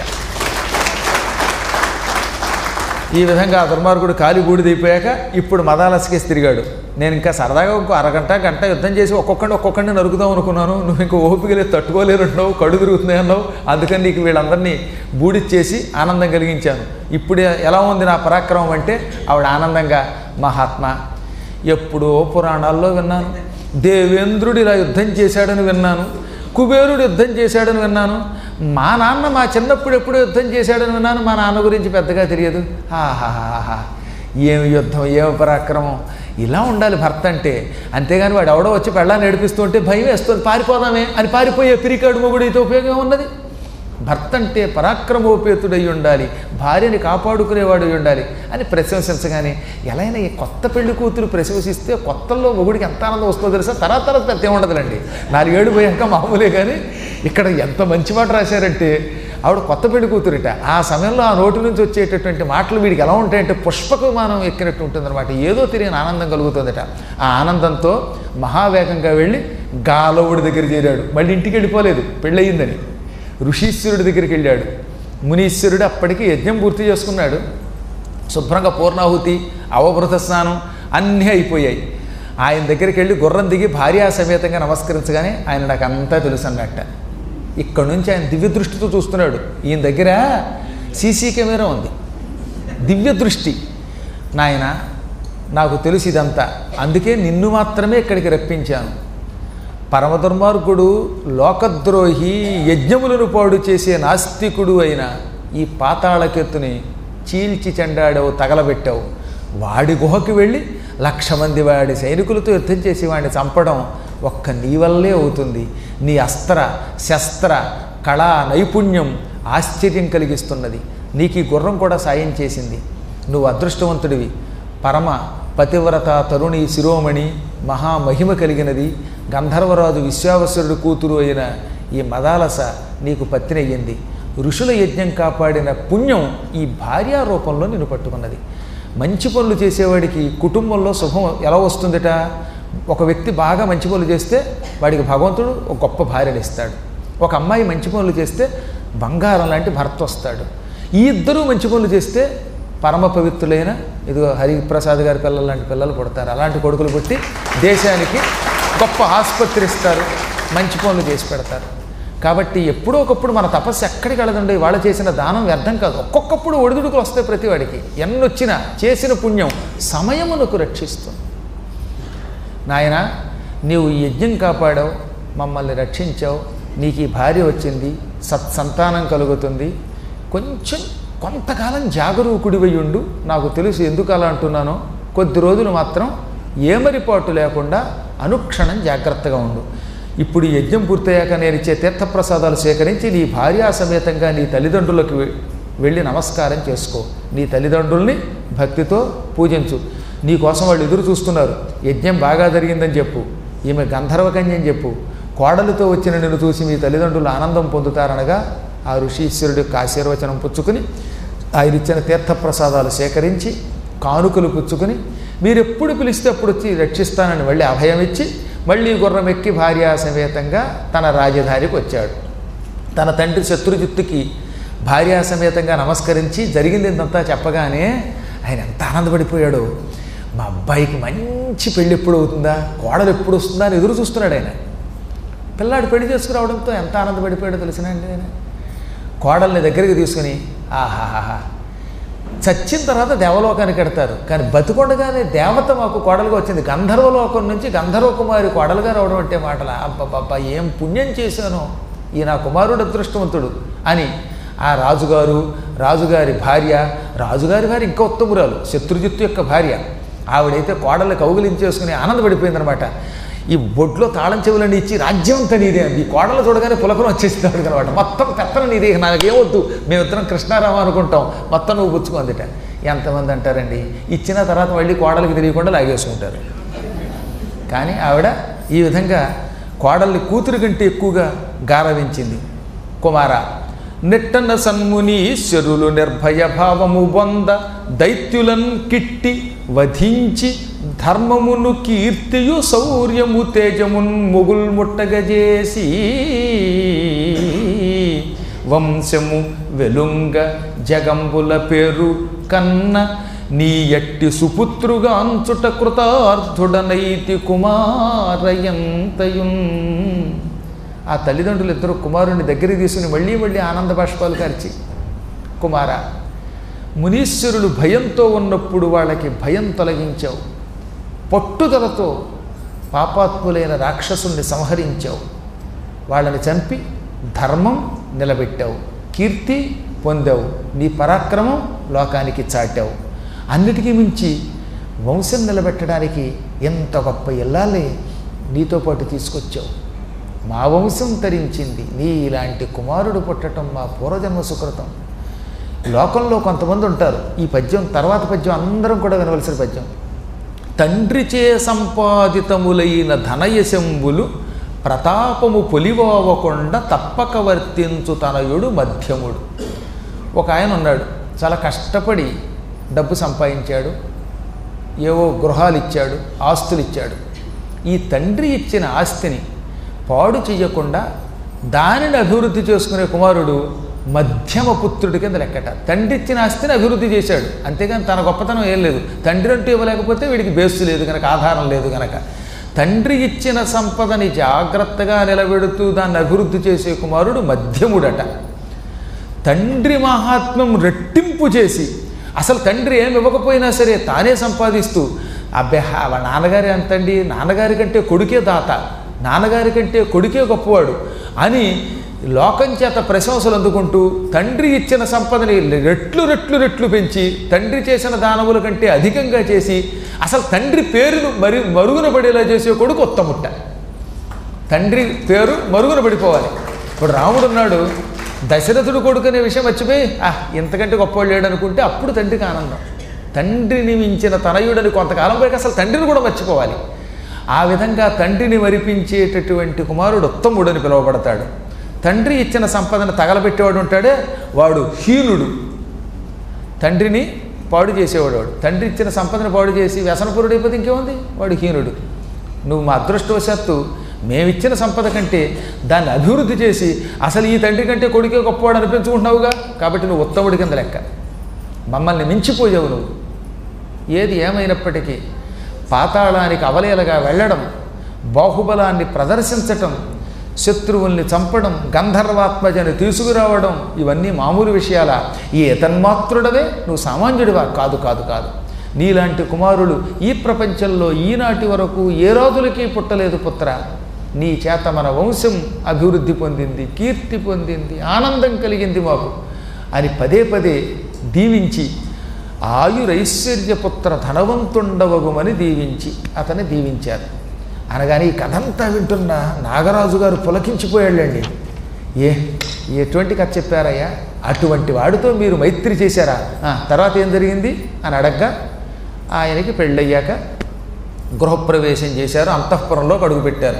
ఈ విధంగా ఆ దుర్మార్గుడు కాలి బూడిదైపోయాక ఇప్పుడు మదాలసకేసి తిరిగాడు నేను ఇంకా సరదాగా ఇంకో అరగంట గంట యుద్ధం చేసి ఒక్కొక్కడిని ఒక్కొక్కడిని నరుకుదాం అనుకున్నాను నువ్వు ఇంకో ఓపిక లేదు తట్టుకోలేరున్నావు కడు తిరుగుతున్నాయి అన్నావు అందుకని నీకు వీళ్ళందరినీ బూడిచ్చేసి ఆనందం కలిగించాను ఇప్పుడు ఎలా ఉంది నా పరాక్రమం అంటే ఆవిడ ఆనందంగా మహాత్మా ఎప్పుడో పురాణాల్లో విన్నాను దేవేంద్రుడు ఇలా యుద్ధం చేశాడని విన్నాను కుబేరుడు యుద్ధం చేశాడని విన్నాను మా నాన్న మా చిన్నప్పుడు ఎప్పుడు యుద్ధం చేశాడని విన్నాను మా నాన్న గురించి పెద్దగా తెలియదు ఆహాహాహా ఏమి యుద్ధం ఏమి పరాక్రమం ఇలా ఉండాలి భర్త అంటే అంతేగాని వాడు ఎవడో వచ్చి పెళ్ళాన్ని నడిపిస్తుంటే భయం వేస్తుంది పారిపోదామే అని పారిపోయే పిరికాడు మొగుడైతే ఉపయోగం ఉన్నది భర్త అంటే పరాక్రమోపేతుడై ఉండాలి భార్యని కాపాడుకునేవాడు అయి ఉండాలి అని ప్రశంసించగానే ఎలా అయినా ఈ కొత్త పెళ్లి కూతురు ప్రశంసిస్తే కొత్తల్లో మొగుడికి ఎంత ఆనందం వస్తుందో తెలుసా తర్వాత తర్వాత పెద్ద ఉండదులండి నాలుగేళ్ళు పోయాక మామూలే కానీ ఇక్కడ ఎంత మంచి మాట రాశారంటే ఆవిడ కొత్త పెళ్లి కూతురిట ఆ సమయంలో ఆ నోటి నుంచి వచ్చేటటువంటి మాటలు వీడికి ఎలా ఉంటాయంటే పుష్పక విమానం ఎక్కినట్టు ఉంటుందన్నమాట ఏదో తెలియని ఆనందం కలుగుతుందట ఆ ఆనందంతో మహావేగంగా వెళ్ళి గాలవుడి దగ్గర చేరాడు మళ్ళీ ఇంటికి వెళ్ళిపోలేదు పెళ్ళయిందని ఋషీశ్వరుడి దగ్గరికి వెళ్ళాడు మునీశ్వరుడు అప్పటికి యజ్ఞం పూర్తి చేసుకున్నాడు శుభ్రంగా పూర్ణాహుతి అవభృత స్నానం అన్నీ అయిపోయాయి ఆయన దగ్గరికి వెళ్ళి గుర్రం దిగి భార్యా సమేతంగా నమస్కరించగానే ఆయన నాకు అంతా తెలుసు అన్నట్ట ఇక్కడ నుంచి ఆయన దివ్య దృష్టితో చూస్తున్నాడు ఈయన దగ్గర సీసీ కెమెరా ఉంది దివ్య దృష్టి నాయన నాకు తెలుసు ఇదంతా అందుకే నిన్ను మాత్రమే ఇక్కడికి రప్పించాను పరమ దుర్మార్గుడు లోకద్రోహి యజ్ఞములను పాడు చేసే నాస్తికుడు అయిన ఈ పాతాళకెత్తుని చీల్చి చెండాడావు తగలబెట్టావు వాడి గుహకి వెళ్ళి లక్ష మంది వాడి సైనికులతో యుద్ధం చేసి వాడిని చంపడం ఒక్క నీ వల్లే అవుతుంది నీ అస్త్ర శస్త్ర కళా నైపుణ్యం ఆశ్చర్యం కలిగిస్తున్నది నీకు ఈ గుర్రం కూడా సాయం చేసింది నువ్వు అదృష్టవంతుడివి పరమ పతివ్రత తరుణి శిరోమణి మహామహిమ కలిగినది గంధర్వరాజు విశ్వావసురుడు కూతురు అయిన ఈ మదాలస నీకు పత్తినయ్యింది ఋషుల యజ్ఞం కాపాడిన పుణ్యం ఈ భార్యా రూపంలో నిన్ను పట్టుకున్నది మంచి పనులు చేసేవాడికి కుటుంబంలో శుభం ఎలా వస్తుందట ఒక వ్యక్తి బాగా మంచి పనులు చేస్తే వాడికి భగవంతుడు ఒక గొప్ప భార్యను ఇస్తాడు ఒక అమ్మాయి మంచి పనులు చేస్తే బంగారం లాంటి భర్త వస్తాడు ఈ ఇద్దరూ మంచి పనులు చేస్తే పరమ పవిత్రులైన ఇదిగో హరిప్రసాద్ గారి పిల్లలు లాంటి పిల్లలు పుడతారు అలాంటి కొడుకులు పుట్టి దేశానికి గొప్ప ఆసుపత్రి ఇస్తారు మంచి పనులు చేసి పెడతారు కాబట్టి ఎప్పుడో ఒకప్పుడు మన తపస్సు ఎక్కడికి వెళ్ళదండి వాళ్ళు చేసిన దానం వ్యర్థం కాదు ఒక్కొక్కప్పుడు ఒడిదుడుకులు వస్తాయి ప్రతి వాడికి ఎన్నొచ్చినా చేసిన పుణ్యం సమయమునకు రక్షిస్తుంది నాయన నీవు ఈ యజ్ఞం కాపాడావు మమ్మల్ని రక్షించావు నీకు ఈ భార్య వచ్చింది సత్సంతానం కలుగుతుంది కొంచెం కొంతకాలం జాగరూకుడివై ఉండు నాకు తెలుసు ఎందుకు అలా అంటున్నానో కొద్ది రోజులు మాత్రం ఏమరిపాటు లేకుండా అనుక్షణం జాగ్రత్తగా ఉండు ఇప్పుడు ఈ యజ్ఞం పూర్తయ్యాక నేను ఇచ్చే తీర్థప్రసాదాలు సేకరించి నీ భార్యా సమేతంగా నీ తల్లిదండ్రులకు వె- వెళ్ళి నమస్కారం చేసుకో నీ తల్లిదండ్రుల్ని భక్తితో పూజించు నీ కోసం వాళ్ళు ఎదురు చూస్తున్నారు యజ్ఞం బాగా జరిగిందని చెప్పు ఈమె గంధర్వకన్య అని చెప్పు కోడలితో వచ్చిన నిన్ను చూసి మీ తల్లిదండ్రులు ఆనందం పొందుతారనగా ఆ ఋషీశ్వరుడి యొక్క ఆశీర్వచనం పుచ్చుకుని ఆయన ఇచ్చిన తీర్థప్రసాదాలు సేకరించి కానుకలు పుచ్చుకుని మీరు ఎప్పుడు పిలిస్తే అప్పుడు వచ్చి రక్షిస్తానని మళ్ళీ అభయం ఇచ్చి మళ్ళీ గుర్రం ఎక్కి భార్యా సమేతంగా తన రాజధానికి వచ్చాడు తన తండ్రి శత్రుజిత్తుకి భార్యా సమేతంగా నమస్కరించి జరిగింది ఇంతంతా చెప్పగానే ఆయన ఎంత ఆనందపడిపోయాడు మా అబ్బాయికి మంచి పెళ్ళి ఎప్పుడు అవుతుందా కోడలు ఎప్పుడు వస్తుందా అని ఎదురు చూస్తున్నాడు ఆయన పిల్లాడు పెళ్లి చేసుకురావడంతో ఎంత ఆనందపడిపోయాడో తెలిసినండి ఆయన కోడల్ని దగ్గరికి తీసుకుని ఆహాహాహా చచ్చిన తర్వాత దేవలోకానికి ఎడతారు కానీ బతికొండగానే దేవత మాకు కోడలుగా వచ్చింది గంధర్వలోకం నుంచి గంధర్వ కుమారి కోడలుగా రావడం అంటే మాటల అబ్బబ్బబ్బా ఏం పుణ్యం చేశానో ఈ నా కుమారుడు అదృష్టవంతుడు అని ఆ రాజుగారు రాజుగారి భార్య రాజుగారి భార్య ఇంకా ఉత్తమురాలు శత్రుజిత్తు యొక్క భార్య ఆవిడైతే కోడలు కౌగులించేసుకుని ఆనందపడిపోయిందనమాట ఈ బొడ్లో తాళం చెవులన్నీ ఇచ్చి రాజ్యం అంతా నీదే అంది ఈ కోడలు చూడగానే పులకరం వచ్చేసింది అనమాట మొత్తం పెత్తనం నీదే ఇక నాకేమొద్దు మేమిద్దరం కృష్ణారామ అనుకుంటాం మొత్తం నువ్వు పుచ్చుకుందిట ఎంతమంది అంటారండి ఇచ్చిన తర్వాత మళ్ళీ కోడలికి తెలియకుండా లాగేసుకుంటారు కానీ ఆవిడ ఈ విధంగా కోడల్ని కూతురు కంటే ఎక్కువగా గారవించింది కుమార నిట్టన సన్మునీశ్వరులు నిర్భయ భావము బొంద దైత్యులన్ కిట్టి వధించి ధర్మమును కీర్తియు శౌర్యము తేజమున్ మొగుల్ ముట్టగజేసి వంశము వెలుంగ జగంబుల పేరు కన్న నీ ఎట్టి సుపుత్రుగా అంచుట కృతార్థుడనైతి కుమారయంతయున్ ఆ తల్లిదండ్రులు ఇద్దరు కుమారుని దగ్గరికి తీసుకుని మళ్ళీ మళ్ళీ ఆనంద బాష్పాలు కార్చి కుమార మునీశ్వరులు భయంతో ఉన్నప్పుడు వాళ్ళకి భయం తొలగించావు పట్టుదలతో పాపాత్ములైన రాక్షసుల్ని సంహరించావు వాళ్ళని చంపి ధర్మం నిలబెట్టావు కీర్తి పొందావు నీ పరాక్రమం లోకానికి చాటావు అన్నిటికీ మించి వంశం నిలబెట్టడానికి ఎంత గొప్ప ఇల్లాలే నీతో పాటు తీసుకొచ్చావు మా వంశం తరించింది నీ ఇలాంటి కుమారుడు పుట్టడం మా పూర్వజన్మ సుకృతం లోకంలో కొంతమంది ఉంటారు ఈ పద్యం తర్వాత పద్యం అందరం కూడా వినవలసిన పద్యం తండ్రిచే సంపాదితములైన ధనయశంబులు ప్రతాపము పొలివోవకుండా తప్పక వర్తించు తనయుడు మధ్యముడు ఒక ఆయన ఉన్నాడు చాలా కష్టపడి డబ్బు సంపాదించాడు ఏవో గృహాలు ఇచ్చాడు ఆస్తులు ఇచ్చాడు ఈ తండ్రి ఇచ్చిన ఆస్తిని పాడు చెయ్యకుండా దానిని అభివృద్ధి చేసుకునే కుమారుడు మధ్యమ పుత్రుడి కింద లెక్కట తండ్రి ఇచ్చిన ఆస్తిని అభివృద్ధి చేశాడు అంతేగాని తన గొప్పతనం ఏం లేదు తండ్రి అంటూ ఇవ్వలేకపోతే వీడికి బేసు లేదు కనుక ఆధారం లేదు కనుక తండ్రి ఇచ్చిన సంపదని జాగ్రత్తగా నిలబెడుతూ దాన్ని అభివృద్ధి చేసే కుమారుడు మధ్యముడట తండ్రి మహాత్మ్యం రెట్టింపు చేసి అసలు తండ్రి ఏమి ఇవ్వకపోయినా సరే తానే సంపాదిస్తూ అబ్బే వాళ్ళ నాన్నగారి అంతండి నాన్నగారి కంటే కొడుకే దాత నాన్నగారి కంటే కొడుకే గొప్పవాడు అని లోకం చేత ప్రశంసలు అందుకుంటూ తండ్రి ఇచ్చిన సంపదని రెట్లు రెట్లు రెట్లు పెంచి తండ్రి చేసిన దానముల కంటే అధికంగా చేసి అసలు తండ్రి పేరును మరి మరుగున పడేలా చేసే కొడుకు ఉత్తముట్ట తండ్రి పేరు మరుగున పడిపోవాలి ఇప్పుడు రాముడు ఉన్నాడు దశరథుడు కొడుకు అనే విషయం మర్చిపోయి ఆ ఇంతకంటే గొప్పవాడు లేడు అనుకుంటే అప్పుడు తండ్రికి ఆనందం తండ్రిని మించిన తనయుడని కొంతకాలం పైకి అసలు తండ్రిని కూడా మర్చిపోవాలి ఆ విధంగా తండ్రిని మరిపించేటటువంటి కుమారుడు ఉత్తముడని పిలువబడతాడు తండ్రి ఇచ్చిన సంపదను తగలబెట్టేవాడు ఉంటాడే వాడు హీనుడు తండ్రిని పాడు చేసేవాడు వాడు తండ్రి ఇచ్చిన సంపదను పాడు చేసి వ్యసనపురుడు అయిపోతే ఇంకేముంది వాడు హీనుడు నువ్వు మా అదృష్టవశాత్తు మేమిచ్చిన సంపద కంటే దాన్ని అభివృద్ధి చేసి అసలు ఈ తండ్రి కంటే కొడుకే గొప్పవాడు అనిపించుకుంటున్నావుగా కాబట్టి నువ్వు ఉత్తముడి కింద లెక్క మమ్మల్ని మించిపోయావు నువ్వు ఏది ఏమైనప్పటికీ పాతాళానికి అవలేలగా వెళ్ళడం బాహుబలాన్ని ప్రదర్శించటం శత్రువుల్ని చంపడం గంధర్వాత్మజని తీసుకురావడం ఇవన్నీ మామూలు విషయాల ఈ ఏతన్మాత్రుడవే నువ్వు సామాన్యుడివా కాదు కాదు కాదు నీలాంటి కుమారులు ఈ ప్రపంచంలో ఈనాటి వరకు ఏ రాజులకి పుట్టలేదు పుత్ర నీ చేత మన వంశం అభివృద్ధి పొందింది కీర్తి పొందింది ఆనందం కలిగింది మాకు అని పదే పదే దీవించి ఆయురైశ్వర్యపుత్ర ధనవంతుండవగుమని దీవించి అతన్ని దీవించారు అనగానే ఈ కథంతా వింటున్న నాగరాజు గారు పులకించిపోయాళ్ళండి ఏ ఎటువంటి కథ చెప్పారయ్యా అటువంటి వాడితో మీరు మైత్రి చేశారా "ఆ, తర్వాత ఏం జరిగింది అని అడగ్గా ఆయనకి పెళ్ళయ్యాక గృహప్రవేశం చేశారు అంతఃపురంలోకి అడుగుపెట్టారు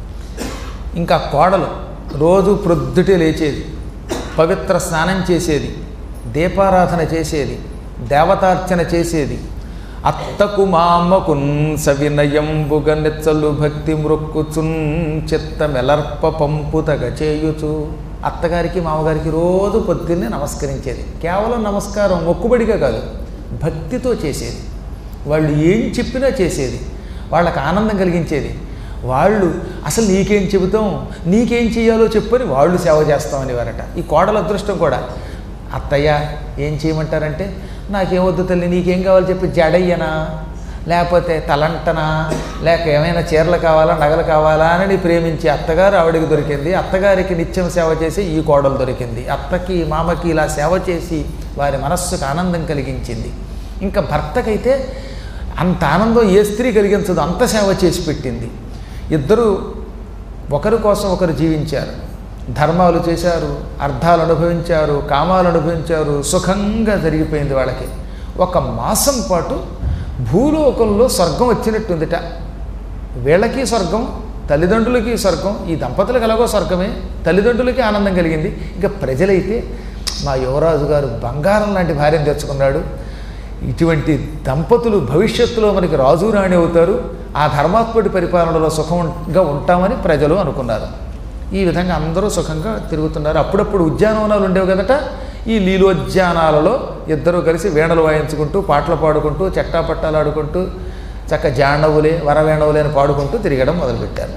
ఇంకా కోడలు రోజు ప్రొద్దుటే లేచేది పవిత్ర స్నానం చేసేది దీపారాధన చేసేది దేవతార్చన చేసేది అత్తకు మామకున్ సవినయంబుగ నెచ్చలు భక్తి మృక్కుచున్ చిత్తమెలర్ప పంపుతగ చేయుచు అత్తగారికి మామగారికి రోజు పొద్దున్నే నమస్కరించేది కేవలం నమస్కారం మొక్కుబడిగా కాదు భక్తితో చేసేది వాళ్ళు ఏం చెప్పినా చేసేది వాళ్ళకి ఆనందం కలిగించేది వాళ్ళు అసలు నీకేం చెబుతాం నీకేం చేయాలో చెప్పని వాళ్ళు సేవ చేస్తామని వారట ఈ కోడల అదృష్టం కూడా అత్తయ్య ఏం చేయమంటారంటే నాకేమొద్దు తల్లి నీకేం కావాలో చెప్పి జడయ్యనా లేకపోతే తలంటనా లేక ఏమైనా చీరలు కావాలా నగలు కావాలా అని ప్రేమించి అత్తగారు ఆవిడకి దొరికింది అత్తగారికి నిత్యం సేవ చేసి ఈ కోడలు దొరికింది అత్తకి మామకి ఇలా సేవ చేసి వారి మనస్సుకు ఆనందం కలిగించింది ఇంకా భర్తకైతే అంత ఆనందం ఏ స్త్రీ కలిగించదు అంత సేవ చేసి పెట్టింది ఇద్దరు ఒకరి కోసం ఒకరు జీవించారు ధర్మాలు చేశారు అర్థాలు అనుభవించారు కామాలు అనుభవించారు సుఖంగా జరిగిపోయింది వాళ్ళకి ఒక మాసం పాటు భూలోకంలో స్వర్గం వచ్చినట్టుందిట వీళ్ళకి స్వర్గం తల్లిదండ్రులకి స్వర్గం ఈ దంపతులకు ఎలాగో స్వర్గమే తల్లిదండ్రులకి ఆనందం కలిగింది ఇంకా ప్రజలైతే మా యువరాజు గారు బంగారం లాంటి భార్యను తెచ్చుకున్నాడు ఇటువంటి దంపతులు భవిష్యత్తులో మనకి రాజు రాణి అవుతారు ఆ ధర్మాత్ముడి పరిపాలనలో సుఖంగా ఉంటామని ప్రజలు అనుకున్నారు ఈ విధంగా అందరూ సుఖంగా తిరుగుతున్నారు అప్పుడప్పుడు ఉద్యానవనాలు ఉండేవి కదట ఈ లీలోద్యానాలలో ఇద్దరూ కలిసి వీణలు వాయించుకుంటూ పాటలు పాడుకుంటూ చెట్టాపట్టాలు ఆడుకుంటూ చక్క జాండవులే వరవేణవులే అని పాడుకుంటూ తిరగడం మొదలుపెట్టారు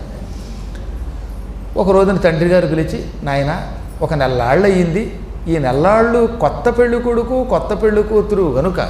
ఒక రోజున తండ్రి గారు పిలిచి నాయన ఒక నెల్లాళ్ళు అయ్యింది ఈ నెల్లాళ్ళు కొత్త పెళ్లి కొడుకు కొత్త పెళ్లి కూతురు గనుక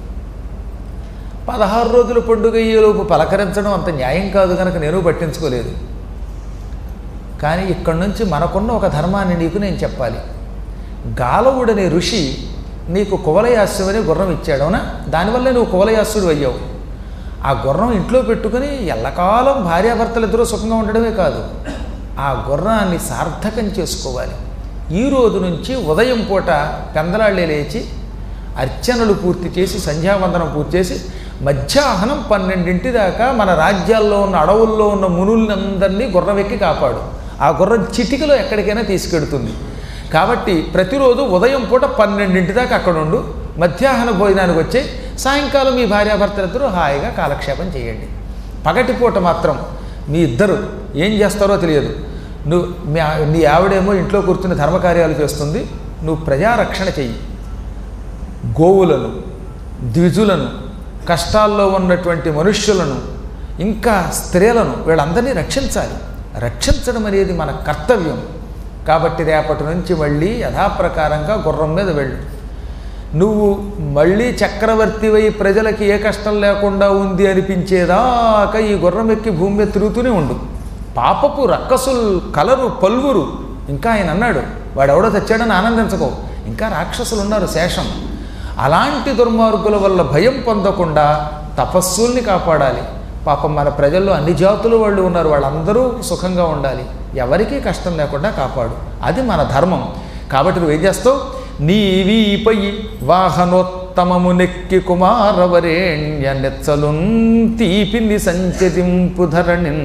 పదహారు రోజుల పండుగ అయ్యేలోపు పలకరించడం అంత న్యాయం కాదు కనుక నేను పట్టించుకోలేదు కానీ ఇక్కడి నుంచి మనకున్న ఒక ధర్మాన్ని నీకు నేను చెప్పాలి గాలవుడనే ఋషి నీకు కువలయాస్యం అనే గుర్రం ఇచ్చాడు అవునా దానివల్లే నువ్వు కువలయాస్యుడు అయ్యావు ఆ గుర్రం ఇంట్లో పెట్టుకుని ఎల్లకాలం భార్యాభర్తలు ఇద్దరూ సుఖంగా ఉండడమే కాదు ఆ గుర్రాన్ని సార్థకం చేసుకోవాలి ఈ రోజు నుంచి ఉదయం పూట పెందలాళ్ళే లేచి అర్చనలు పూర్తి చేసి సంధ్యావందనం పూర్తి చేసి మధ్యాహ్నం పన్నెండింటి దాకా మన రాజ్యాల్లో ఉన్న అడవుల్లో ఉన్న మునులందరినీ గుర్రం ఎక్కి కాపాడు ఆ గుర్రం చిటికలో ఎక్కడికైనా తీసుకెడుతుంది కాబట్టి ప్రతిరోజు ఉదయం పూట పన్నెండింటి దాకా అక్కడ ఉండు మధ్యాహ్న భోజనానికి వచ్చి సాయంకాలం మీ భార్యాభర్తలిద్దరూ హాయిగా కాలక్షేపం చేయండి పగటిపూట మాత్రం మీ ఇద్దరు ఏం చేస్తారో తెలియదు నువ్వు మీ ఆ- నీ ఆవిడేమో ఇంట్లో కూర్చుని ధర్మకార్యాలు చేస్తుంది నువ్వు ప్రజారక్షణ చెయ్యి గోవులను ద్విజులను కష్టాల్లో ఉన్నటువంటి మనుష్యులను ఇంకా స్త్రీలను వీళ్ళందరినీ రక్షించాలి రక్షించడం అనేది మన కర్తవ్యం కాబట్టి రేపటి నుంచి మళ్ళీ యథాప్రకారంగా గుర్రం మీద వెళ్ళు నువ్వు మళ్ళీ చక్రవర్తివై ప్రజలకి ఏ కష్టం లేకుండా ఉంది అనిపించేదాకా ఈ గుర్రం ఎక్కి భూమి మీద తిరుగుతూనే ఉండు పాపపు రక్కసులు కలరు పల్వురు ఇంకా ఆయన అన్నాడు వాడెవడో తెచ్చాడని ఆనందించకో ఇంకా రాక్షసులు ఉన్నారు శేషం అలాంటి దుర్మార్గుల వల్ల భయం పొందకుండా తపస్సుల్ని కాపాడాలి పాపం మన ప్రజల్లో అన్ని జాతులు వాళ్ళు ఉన్నారు వాళ్ళందరూ సుఖంగా ఉండాలి ఎవరికీ కష్టం లేకుండా కాపాడు అది మన ధర్మం కాబట్టి నువ్వేం చేస్తావు నీవీపై వాహనోత్త గుర్రముత్తమము నెక్కి కుమారవరేణ్య నెచ్చలున్ తీపిని సంచరింపు ధరణిన్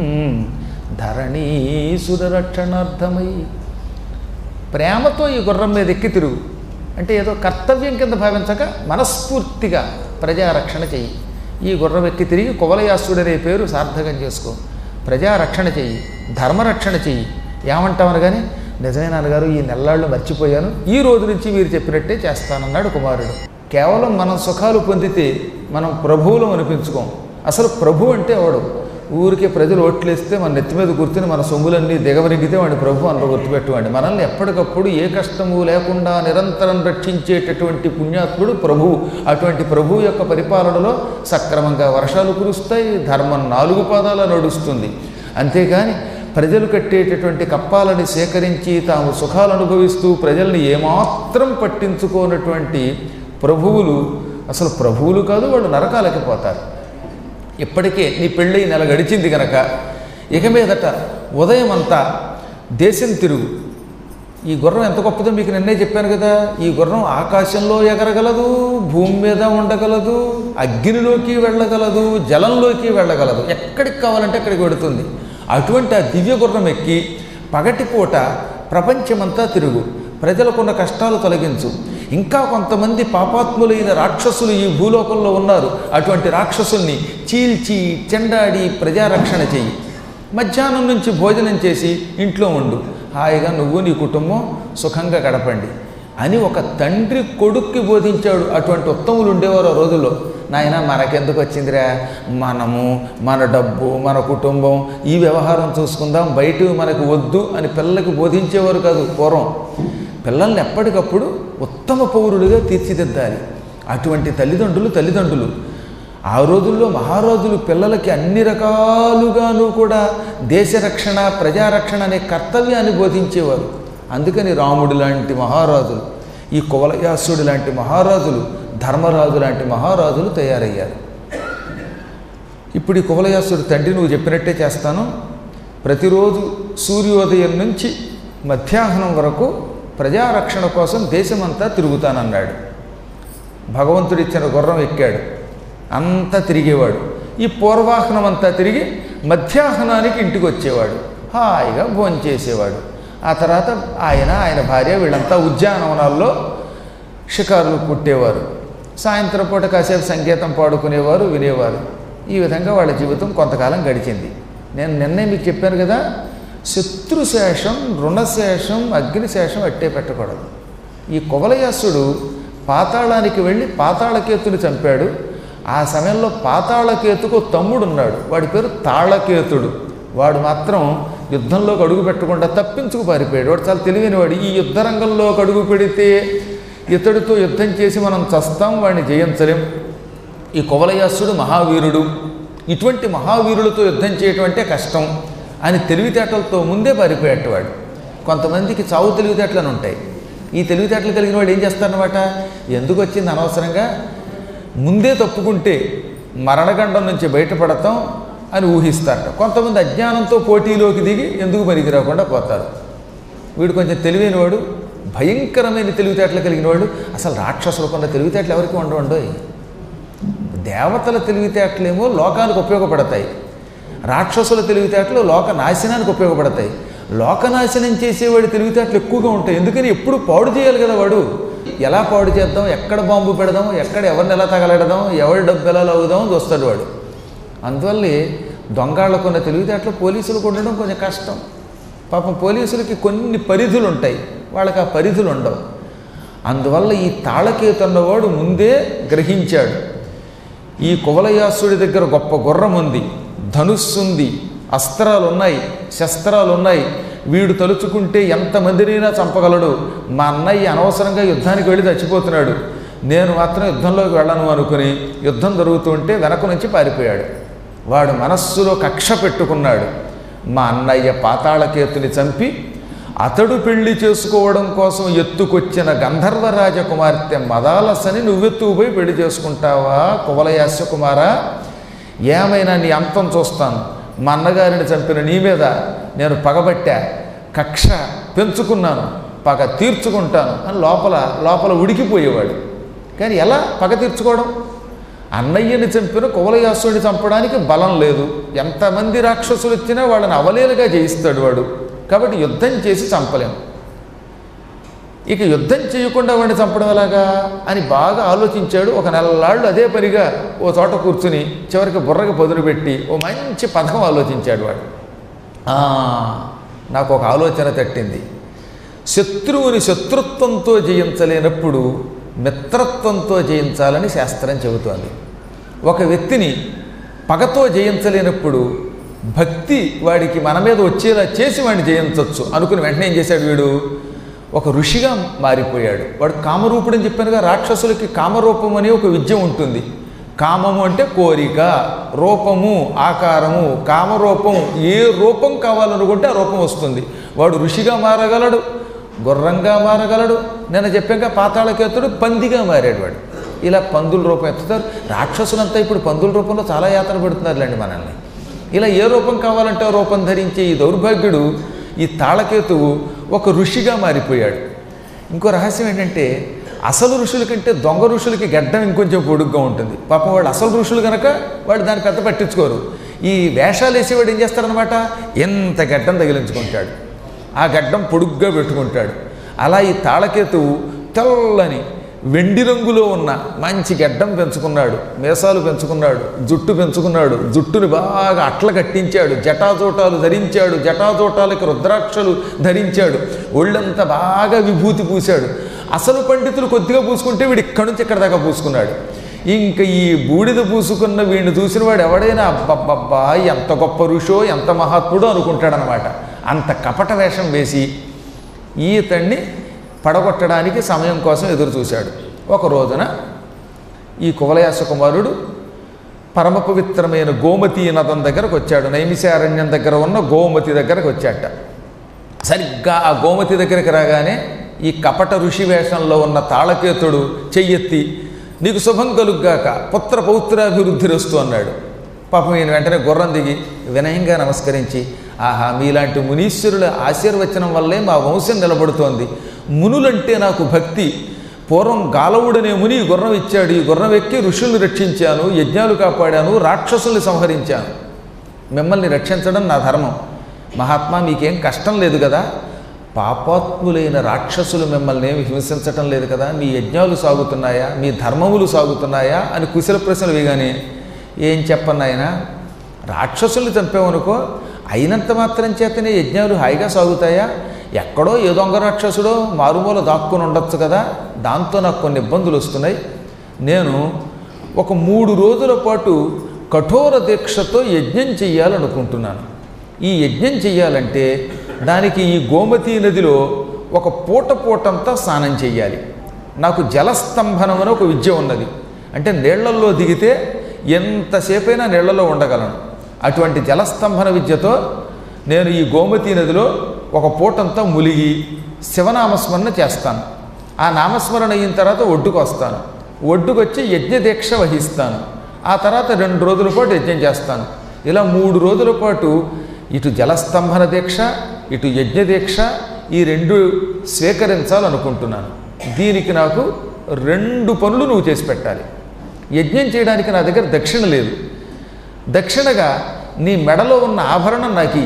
ధరణీసుర రక్షణార్థమై ప్రేమతో ఈ గుర్రం మీద ఎక్కి తిరుగు అంటే ఏదో కర్తవ్యం కింద భావించక మనస్ఫూర్తిగా ప్రజారక్షణ చెయ్యి ఈ గుర్రం ఎక్కి తిరిగి కువలయాసుడు అనే పేరు సార్థకం చేసుకో ప్రజారక్షణ చెయ్యి ధర్మరక్షణ చెయ్యి ఏమంటామని కానీ నిజమే నాన్నగారు ఈ నెల్లాళ్ళు మర్చిపోయాను ఈ రోజు నుంచి మీరు చెప్పినట్టే చేస్తానన్నాడు కుమారుడు కేవలం మనం సుఖాలు పొందితే మనం ప్రభువులం అనిపించుకోం అసలు ప్రభు అంటే ఎవడు ఊరికే ప్రజలు ఓట్లేస్తే మన నెత్తి మీద కూర్చుని మన సొమ్ములన్నీ దిగవరిగితే వాడి ప్రభు అందులో గుర్తుపెట్టుకోండి మనల్ని ఎప్పటికప్పుడు ఏ కష్టము లేకుండా నిరంతరం రక్షించేటటువంటి పుణ్యాత్ముడు ప్రభువు అటువంటి ప్రభువు యొక్క పరిపాలనలో సక్రమంగా వర్షాలు కురుస్తాయి ధర్మం నాలుగు పాదాల నడుస్తుంది అంతేగాని ప్రజలు కట్టేటటువంటి కప్పాలని సేకరించి తాము సుఖాలు అనుభవిస్తూ ప్రజల్ని ఏమాత్రం పట్టించుకోనటువంటి ప్రభువులు అసలు ప్రభువులు కాదు వాళ్ళు నరకాలకి పోతారు ఇప్పటికే నీ పెళ్ళి నెల గడిచింది గనక ఇక మీదట ఉదయం అంతా దేశం తిరుగు ఈ గుర్రం ఎంత గొప్పదో మీకు నిన్నే చెప్పాను కదా ఈ గుర్రం ఆకాశంలో ఎగరగలదు భూమి మీద ఉండగలదు అగ్నిలోకి వెళ్ళగలదు జలంలోకి వెళ్ళగలదు ఎక్కడికి కావాలంటే అక్కడికి వెడుతుంది అటువంటి ఆ దివ్య గుర్రం ఎక్కి పగటిపూట ప్రపంచమంతా తిరుగు ప్రజలకున్న కష్టాలు తొలగించు ఇంకా కొంతమంది పాపాత్ములైన రాక్షసులు ఈ భూలోకంలో ఉన్నారు అటువంటి రాక్షసుల్ని చీల్చి చెండాడి ప్రజారక్షణ చెయ్యి మధ్యాహ్నం నుంచి భోజనం చేసి ఇంట్లో ఉండు హాయిగా నువ్వు నీ కుటుంబం సుఖంగా గడపండి అని ఒక తండ్రి కొడుక్కి బోధించాడు అటువంటి ఉత్తములు ఉండేవారు ఆ రోజుల్లో నాయన మనకెందుకు వచ్చిందిరా మనము మన డబ్బు మన కుటుంబం ఈ వ్యవహారం చూసుకుందాం బయట మనకు వద్దు అని పిల్లలకి బోధించేవారు కాదు పూర్వం పిల్లల్ని ఎప్పటికప్పుడు ఉత్తమ పౌరులుగా తీర్చిదిద్దాలి అటువంటి తల్లిదండ్రులు తల్లిదండ్రులు ఆ రోజుల్లో మహారాజులు పిల్లలకి అన్ని రకాలుగాను కూడా దేశ రక్షణ ప్రజారక్షణ అనే కర్తవ్యాన్ని బోధించేవారు అందుకని రాముడు లాంటి మహారాజులు ఈ కువలయాసుడు లాంటి మహారాజులు ధర్మరాజు లాంటి మహారాజులు తయారయ్యారు ఇప్పుడు ఈ కువలయాసుడు తండ్రి నువ్వు చెప్పినట్టే చేస్తాను ప్రతిరోజు సూర్యోదయం నుంచి మధ్యాహ్నం వరకు ప్రజారక్షణ కోసం దేశమంతా తిరుగుతానన్నాడు భగవంతుడిచ్చిన గుర్రం ఎక్కాడు అంతా తిరిగేవాడు ఈ పూర్వాహనం అంతా తిరిగి మధ్యాహ్నానికి ఇంటికి వచ్చేవాడు హాయిగా భోంచేసేవాడు ఆ తర్వాత ఆయన ఆయన భార్య వీళ్ళంతా ఉద్యానవనాల్లో షికారులు పుట్టేవారు సాయంత్రం పూట కాసేపు సంగీతం పాడుకునేవారు వినేవారు ఈ విధంగా వాళ్ళ జీవితం కొంతకాలం గడిచింది నేను నిన్నే మీకు చెప్పాను కదా శత్రుశేషం రుణశేషం అగ్నిశేషం అట్టే పెట్టకూడదు ఈ కువలయాసుడు పాతాళానికి వెళ్ళి పాతాళకేతుని చంపాడు ఆ సమయంలో పాతాళకేతుకు తమ్ముడు ఉన్నాడు వాడి పేరు తాళకేతుడు వాడు మాత్రం యుద్ధంలోకి అడుగు పెట్టకుండా తప్పించుకు పారిపోయాడు వాడు చాలా తెలివైనవాడు ఈ యుద్ధ రంగంలోకి అడుగు పెడితే ఇతడితో యుద్ధం చేసి మనం చస్తాం వాడిని జయించలేం ఈ కువలయాసుడు మహావీరుడు ఇటువంటి మహావీరులతో యుద్ధం చేయటం అంటే కష్టం అని తెలివితేటలతో ముందే పారిపోయేటవాడు కొంతమందికి చావు తెలివితేటలను ఉంటాయి ఈ తెలివితేటలు కలిగిన వాడు ఏం చేస్తారనమాట ఎందుకు వచ్చింది అనవసరంగా ముందే తప్పుకుంటే మరణగండం నుంచి బయటపడతాం అని ఊహిస్తారట కొంతమంది అజ్ఞానంతో పోటీలోకి దిగి ఎందుకు పనికి రాకుండా పోతారు వీడు కొంచెం తెలివైనవాడు భయంకరమైన తెలివితేటలు కలిగినవాడు అసలు రాక్షసులకున్న తెలివితేటలు ఎవరికి ఉండవండోయ్ దేవతల తెలివితేటలేమో లోకానికి ఉపయోగపడతాయి రాక్షసుల తెలివితేటలు లోక నాశనానికి ఉపయోగపడతాయి లోకనాశనం చేసేవాడి తెలివితేటలు ఎక్కువగా ఉంటాయి ఎందుకని ఎప్పుడు పాడు చేయాలి కదా వాడు ఎలా పాడు చేద్దాం ఎక్కడ బాంబు పెడదాం ఎక్కడ ఎవరిని ఎలా తగలడదాం ఎవరి డబ్బు ఎలా లాగుదాం అని చూస్తాడు వాడు అందువల్లే దొంగాళ్ళకున్న తెలివితేటలు పోలీసులకు ఉండడం కొంచెం కష్టం పాపం పోలీసులకి కొన్ని పరిధులు ఉంటాయి వాళ్ళకి ఆ పరిధులు ఉండవు అందువల్ల ఈ తాళకేతున్నవాడు ముందే గ్రహించాడు ఈ కువలయాసుడి దగ్గర గొప్ప గుర్రం ఉంది ధనుస్సుంది అస్త్రాలు ఉన్నాయి శస్త్రాలు ఉన్నాయి వీడు తలుచుకుంటే ఎంతమందినైనా చంపగలడు మా అన్నయ్య అనవసరంగా యుద్ధానికి వెళ్ళి చచ్చిపోతున్నాడు నేను మాత్రం యుద్ధంలోకి వెళ్ళను అనుకుని యుద్ధం జరుగుతుంటే వెనక నుంచి పారిపోయాడు వాడు మనస్సులో కక్ష పెట్టుకున్నాడు మా అన్నయ్య పాతాళకేతుని చంపి అతడు పెళ్లి చేసుకోవడం కోసం ఎత్తుకొచ్చిన గంధర్వ రాజకుమార్తె మదాలసని నువ్వెత్తుకుపోయి పెళ్లి చేసుకుంటావా కువలయాస్య కుమారా ఏమైనా నీ అంతం చూస్తాను మా అన్నగారిని చంపిన నీ మీద నేను పగబట్టా కక్ష పెంచుకున్నాను పగ తీర్చుకుంటాను అని లోపల లోపల ఉడికిపోయేవాడు కానీ ఎలా పగ తీర్చుకోవడం అన్నయ్యని చంపిన కువలయాసుని చంపడానికి బలం లేదు ఎంతమంది రాక్షసులు వచ్చినా వాళ్ళని అవలేలుగా జయిస్తాడు వాడు కాబట్టి యుద్ధం చేసి చంపలేము ఇక యుద్ధం చేయకుండా వాడిని చంపడం ఎలాగా అని బాగా ఆలోచించాడు ఒక నెలలాళ్ళు అదే పనిగా ఓ చోట కూర్చుని చివరికి బుర్రకి పొదులు పెట్టి ఓ మంచి పథకం ఆలోచించాడు వాడు "ఆ, నాకు ఒక ఆలోచన తట్టింది శత్రువుని శత్రుత్వంతో జయించలేనప్పుడు మిత్రత్వంతో జయించాలని శాస్త్రం చెబుతోంది ఒక వ్యక్తిని పగతో జయించలేనప్పుడు భక్తి వాడికి మన మీద వచ్చేలా చేసి వాడిని జయించవచ్చు అనుకుని వెంటనే ఏం చేశాడు వీడు ఒక ఋషిగా మారిపోయాడు వాడు కామరూపుడు అని చెప్పానుగా రాక్షసులకి కామరూపం అనే ఒక విద్య ఉంటుంది కామము అంటే కోరిక రూపము ఆకారము కామరూపం ఏ రూపం కావాలనుకుంటే ఆ రూపం వస్తుంది వాడు ఋషిగా మారగలడు గుర్రంగా మారగలడు నేను చెప్పాక పాతాళకేతుడు పందిగా మారాడు వాడు ఇలా పందుల రూపం ఎత్తుతారు రాక్షసులంతా ఇప్పుడు పందుల రూపంలో చాలా యాతన పెడుతున్నారులేండి మనల్ని ఇలా ఏ రూపం కావాలంటే ఆ రూపం ధరించే ఈ దౌర్భాగ్యుడు ఈ తాళకేతువు ఒక ఋషిగా మారిపోయాడు ఇంకో రహస్యం ఏంటంటే అసలు ఋషుల కంటే దొంగ ఋషులకి గడ్డం ఇంకొంచెం పొడుగ్గా ఉంటుంది పాపం వాళ్ళు అసలు ఋషులు కనుక వాళ్ళు దాన్ని పెద్ద పట్టించుకోరు ఈ వేషాలు వేసేవాడు ఏం చేస్తాడనమాట ఎంత గడ్డం తగిలించుకుంటాడు ఆ గడ్డం పొడుగ్గా పెట్టుకుంటాడు అలా ఈ తాళకేతువు తెల్లని వెండి రంగులో ఉన్న మంచి గడ్డం పెంచుకున్నాడు మీసాలు పెంచుకున్నాడు జుట్టు పెంచుకున్నాడు జుట్టుని బాగా అట్ల కట్టించాడు జటాజోటాలు ధరించాడు జటాజోటాలకి రుద్రాక్షలు ధరించాడు ఒళ్ళంతా బాగా విభూతి పూశాడు అసలు పండితులు కొద్దిగా పూసుకుంటే వీడు ఇక్కడి నుంచి ఇక్కడ దాకా పూసుకున్నాడు ఇంకా ఈ బూడిద పూసుకున్న వీడిని చూసిన వాడు ఎవడైనా అబ్బబ్బబ్బా ఎంత గొప్ప ఋషో ఎంత మహాత్ముడో అనుకుంటాడనమాట అంత కపట వేషం వేసి ఈతన్ని పడగొట్టడానికి సమయం కోసం ఎదురు చూశాడు ఒక రోజున ఈ కువలయాస కుమారుడు పరమ పవిత్రమైన గోమతి నదం దగ్గరకు వచ్చాడు నైమిషారణ్యం దగ్గర ఉన్న గోమతి దగ్గరకు వచ్చాట సరిగ్గా ఆ గోమతి దగ్గరికి రాగానే ఈ కపట ఋషి వేషంలో ఉన్న తాళకేతుడు చెయ్యెత్తి నీకు శుభం కలుగ్గాక పుత్ర పౌత్రాభివృద్ధి రస్తు అన్నాడు పాపం ఈయన వెంటనే గుర్రం దిగి వినయంగా నమస్కరించి ఆహా మీలాంటి మునీశ్వరుల ఆశీర్వచనం వల్లే మా వంశం నిలబడుతోంది మునులంటే నాకు భక్తి పూర్వం గాలవుడనే ముని ఈ గుర్రం ఇచ్చాడు ఈ గుర్రం ఎక్కి ఋషుల్ని రక్షించాను యజ్ఞాలు కాపాడాను రాక్షసుల్ని సంహరించాను మిమ్మల్ని రక్షించడం నా ధర్మం మహాత్మా మీకేం కష్టం లేదు కదా పాపాత్ములైన రాక్షసులు మిమ్మల్ని ఏమి హింసించటం లేదు కదా మీ యజ్ఞాలు సాగుతున్నాయా మీ ధర్మములు సాగుతున్నాయా అని కుశల ప్రశ్నలు వేయగానే ఏం చెప్పన్నాయన రాక్షసుల్ని చంపామనుకో అయినంత మాత్రం చేతనే యజ్ఞాలు హాయిగా సాగుతాయా ఎక్కడో ఏ దొంగ రాక్షసుడో మారుమూల దాక్కుని ఉండొచ్చు కదా దాంతో నాకు కొన్ని ఇబ్బందులు వస్తున్నాయి నేను ఒక మూడు రోజుల పాటు కఠోర దీక్షతో యజ్ఞం చెయ్యాలనుకుంటున్నాను ఈ యజ్ఞం చెయ్యాలంటే దానికి ఈ గోమతీ నదిలో ఒక పూట పూటంతా స్నానం చెయ్యాలి నాకు జలస్తంభనం అని ఒక విద్య ఉన్నది అంటే నీళ్లల్లో దిగితే ఎంతసేపైనా నీళ్లలో ఉండగలను అటువంటి జలస్తంభన విద్యతో నేను ఈ గోమతీ నదిలో ఒక పూటంతా ములిగి శివనామస్మరణ చేస్తాను ఆ నామస్మరణ అయిన తర్వాత ఒడ్డుకు వస్తాను ఒడ్డుకు వచ్చి యజ్ఞ దీక్ష వహిస్తాను ఆ తర్వాత రెండు రోజుల పాటు యజ్ఞం చేస్తాను ఇలా మూడు రోజుల పాటు ఇటు జలస్తంభన దీక్ష ఇటు యజ్ఞ దీక్ష ఈ రెండు స్వీకరించాలనుకుంటున్నాను దీనికి నాకు రెండు పనులు నువ్వు చేసి పెట్టాలి యజ్ఞం చేయడానికి నా దగ్గర దక్షిణ లేదు దక్షిణగా నీ మెడలో ఉన్న ఆభరణం నాకు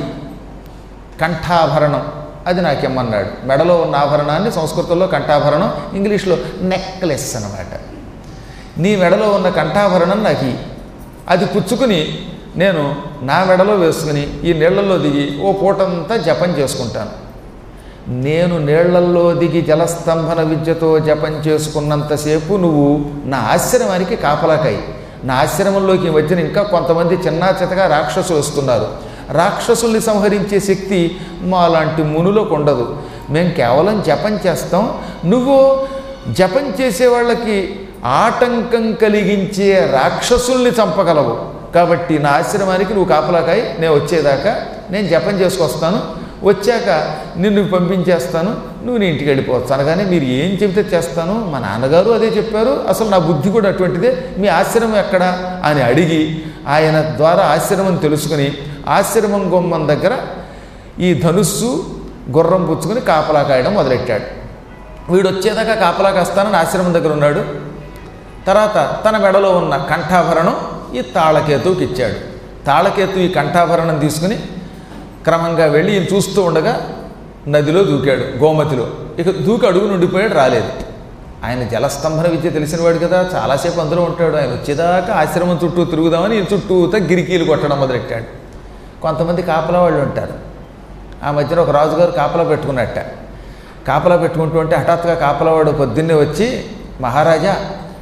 కంఠాభరణం అది నాకేమన్నాడు మెడలో ఉన్న ఆభరణాన్ని సంస్కృతంలో కంఠాభరణం ఇంగ్లీష్లో నెక్లెస్ అన్నమాట నీ మెడలో ఉన్న కంఠాభరణం నాకు ఇయ్యి. అది పుచ్చుకుని నేను నా మెడలో వేసుకుని ఈ నీళ్లలో దిగి ఓ పూటంతా జపం చేసుకుంటాను నేను నీళ్లల్లో దిగి జలస్తంభన విద్యతో జపం చేసుకున్నంతసేపు నువ్వు నా ఆశ్రమానికి కాపలాకాయి నా ఆశ్రమంలోకి ఈ మధ్యన ఇంకా కొంతమంది చిన్నా చితగా రాక్షసులు వస్తున్నారు రాక్షసుల్ని సంహరించే శక్తి మాలాంటి మునులకు ఉండదు మేము కేవలం జపం చేస్తాం నువ్వు జపం చేసే వాళ్ళకి ఆటంకం కలిగించే రాక్షసుల్ని చంపగలవు కాబట్టి నా ఆశ్రమానికి నువ్వు కాపలాకాయి నేను వచ్చేదాకా నేను జపం చేసుకొస్తాను వచ్చాక నిన్ను పంపించేస్తాను నువ్వు నీ ఇంటికి వెళ్ళిపోవచ్చు అనగానే మీరు ఏం చెబితే చేస్తాను మా నాన్నగారు అదే చెప్పారు అసలు నా బుద్ధి కూడా అటువంటిదే మీ ఆశ్రమం ఎక్కడా అని అడిగి ఆయన ద్వారా ఆశ్రమం తెలుసుకుని ఆశ్రమం గుమ్మం దగ్గర ఈ ధనుస్సు గుర్రం పుచ్చుకుని కాపలా కాయడం మొదలెట్టాడు వీడు వచ్చేదాకా కాపలా కాస్తానని ఆశ్రమం దగ్గర ఉన్నాడు తర్వాత తన మెడలో ఉన్న కంఠాభరణం ఈ తాళకేతువుకి ఇచ్చాడు తాళకేతు ఈ కంఠాభరణం తీసుకుని క్రమంగా వెళ్ళి ఈయన చూస్తూ ఉండగా నదిలో దూకాడు గోమతిలో ఇక దూకి అడుగు నుండిపోయాడు రాలేదు ఆయన జలస్తంభన విద్య తెలిసినవాడు కదా చాలాసేపు అందులో ఉంటాడు ఆయన వచ్చేదాకా ఆశ్రమం చుట్టూ తిరుగుదామని ఈయన చుట్టూతో గిరికీలు కొట్టడం మొదలెట్టాడు కొంతమంది కాపలా వాళ్ళు ఉంటారు ఆ మధ్యన ఒక రాజుగారు కాపలా పెట్టుకున్నట్ట కాపలా పెట్టుకుంటూ ఉంటే హఠాత్తుగా కాపలావాడు పొద్దున్నే వచ్చి మహారాజా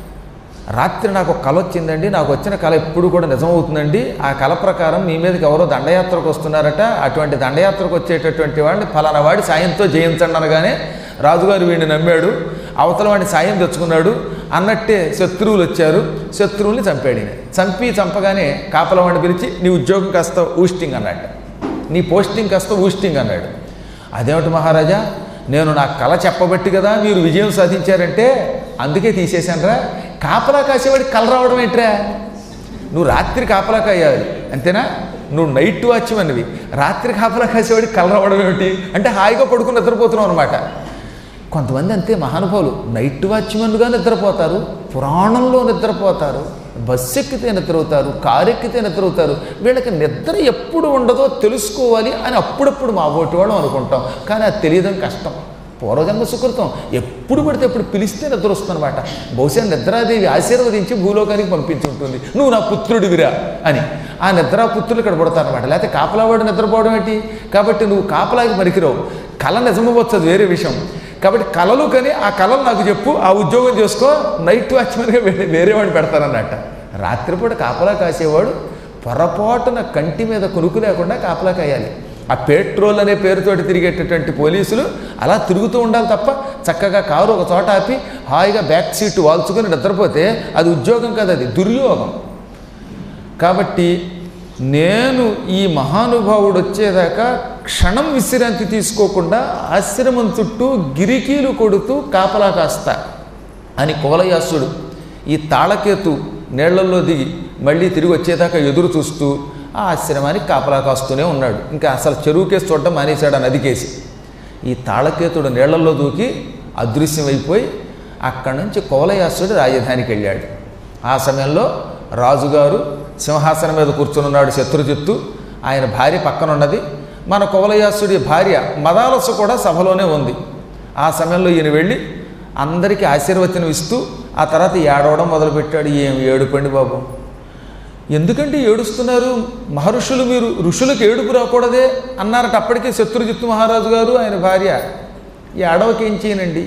రాత్రి నాకు ఒక కళ వచ్చిందండి నాకు వచ్చిన కళ ఎప్పుడు కూడా నిజమవుతుందండి ఆ కళ ప్రకారం మీ మీదకి ఎవరో దండయాత్రకు వస్తున్నారట అటువంటి దండయాత్రకు వచ్చేటటువంటి వాడిని ఫలానా వాడి సాయంతో జయించండి అనగానే రాజుగారు వీడిని నమ్మాడు అవతల వాడిని సాయం తెచ్చుకున్నాడు అన్నట్టే శత్రువులు వచ్చారు శత్రువుల్ని చంపాడు ఈయన చంపి చంపగానే కాపలవాడిని పిలిచి నీ ఉద్యోగం కాస్త ఊస్టింగ్ అన్నట్ట నీ పోస్టింగ్ కాస్త ఊస్టింగ్ అన్నాడు అదేమిటి మహారాజా నేను నా కళ చెప్పబట్టి కదా మీరు విజయం సాధించారంటే అందుకే తీసేశానరా కాపలా కాసేవాడి కళ రావడం ఏంట్రా నువ్వు రాత్రి కాపలా కాయాలి అంతేనా నువ్వు నైట్ వాచ్మన్వి రాత్రి కాపలా కాసేవాడి కళ రావడం ఏమిటి అంటే హాయిగా పడుకుని నిద్రపోతున్నావు అనమాట కొంతమంది అంతే మహానుభావులు నైట్ వాచ్మెన్గా నిద్రపోతారు పురాణంలో నిద్రపోతారు బస్సు ఎక్కితే నిద్రవుతారు కారు ఎక్కితే నిద్రవుతారు వీళ్ళకి నిద్ర ఎప్పుడు ఉండదో తెలుసుకోవాలి అని అప్పుడప్పుడు మా ఓటి వాళ్ళం అనుకుంటాం కానీ అది తెలియడం కష్టం పూర్వజన్మ సుకృతం ఎప్పుడు పడితే ఎప్పుడు పిలిస్తే నిద్ర వస్తుందన్నమాట బహుశా నిద్రాదేవి ఆశీర్వదించి భూలోకానికి పంపించుంటుంది నువ్వు నా పుత్రుడివిరా అని ఆ నిద్రాపుత్రులు ఇక్కడ పడతారనమాట లేకపోతే కాపలావాడు నిద్రపోవడం ఏంటి కాబట్టి నువ్వు కాపలాకి పనికిరావు కళ నిజమవచ్చు అది వేరే విషయం కాబట్టి కళలు కానీ ఆ కళలు నాకు చెప్పు ఆ ఉద్యోగం చేసుకో నైట్ వాచ్మెన్గా వేరే వేరే వాడిని పెడతానన్నట్ట రాత్రిపూట కాపలా కాసేవాడు పొరపాటున కంటి మీద కొనుక్కు లేకుండా కాపలా కాయాలి ఆ పెట్రోల్ అనే పేరుతోటి తిరిగేటటువంటి పోలీసులు అలా తిరుగుతూ ఉండాలి తప్ప చక్కగా కారు ఒక చోట ఆపి హాయిగా బ్యాక్ సీట్ వాల్చుకొని నిద్రపోతే అది ఉద్యోగం కాదు అది దుర్యోగం కాబట్టి నేను ఈ మహానుభావుడు వచ్చేదాకా క్షణం విశ్రాంతి తీసుకోకుండా ఆశ్రమం చుట్టూ గిరికీలు కొడుతూ కాపలా కాస్తా అని కువలయాసుడు ఈ తాళకేతు నీళ్లలో దిగి మళ్ళీ తిరిగి వచ్చేదాకా ఎదురు చూస్తూ ఆ ఆశ్రమానికి కాపలా కాస్తూనే ఉన్నాడు ఇంకా అసలు చెరువుకేసి చూడడం మానేశాడు ఆ నదికేసి ఈ తాళకేతుడు నీళ్లలో దూకి అదృశ్యమైపోయి అక్కడి నుంచి కువలయాసుడు రాజధానికి వెళ్ళాడు ఆ సమయంలో రాజుగారు సింహాసనం మీద కూర్చునున్నాడు శత్రుజిత్తు ఆయన భార్య పక్కన ఉన్నది మన కువలయాసుడి భార్య మదాలస కూడా సభలోనే ఉంది ఆ సమయంలో ఈయన వెళ్ళి అందరికీ ఆశీర్వచనం ఇస్తూ ఆ తర్వాత ఏడవడం మొదలుపెట్టాడు ఏం ఏడుపండి బాబు ఎందుకంటే ఏడుస్తున్నారు మహర్షులు మీరు ఋషులకు ఏడుపు రాకూడదే అన్నారట అప్పటికే శత్రుజిత్తు మహారాజు గారు ఆయన భార్య ఈ అడవకి ఏం చేయనండి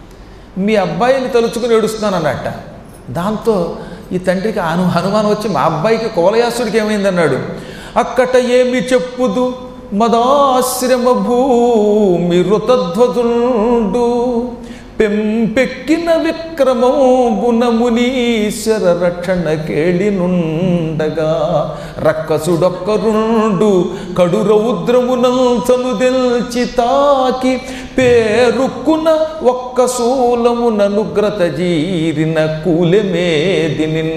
మీ అబ్బాయిని తలుచుకుని ఏడుస్తున్నాను అన్నట్ట దాంతో ఈ తండ్రికి అను హనుమానం వచ్చి మా అబ్బాయికి కోలయాసుడికి ఏమైందన్నాడు అక్కట ఏమి చెప్పుదు మదాశ్రమ భూమి రుతధ్వజుండు పెంపెక్కిన విక్రమోగుణ మునీశ్వర రక్షణ కేళినుండగా రక్కసుడొక్కరుండు కడు రౌద్రమునంతను దెల్చి తాకి పేరుక్కున ఒక్క శూలముననుగ్రత జీరిన కూలెమేదినిన్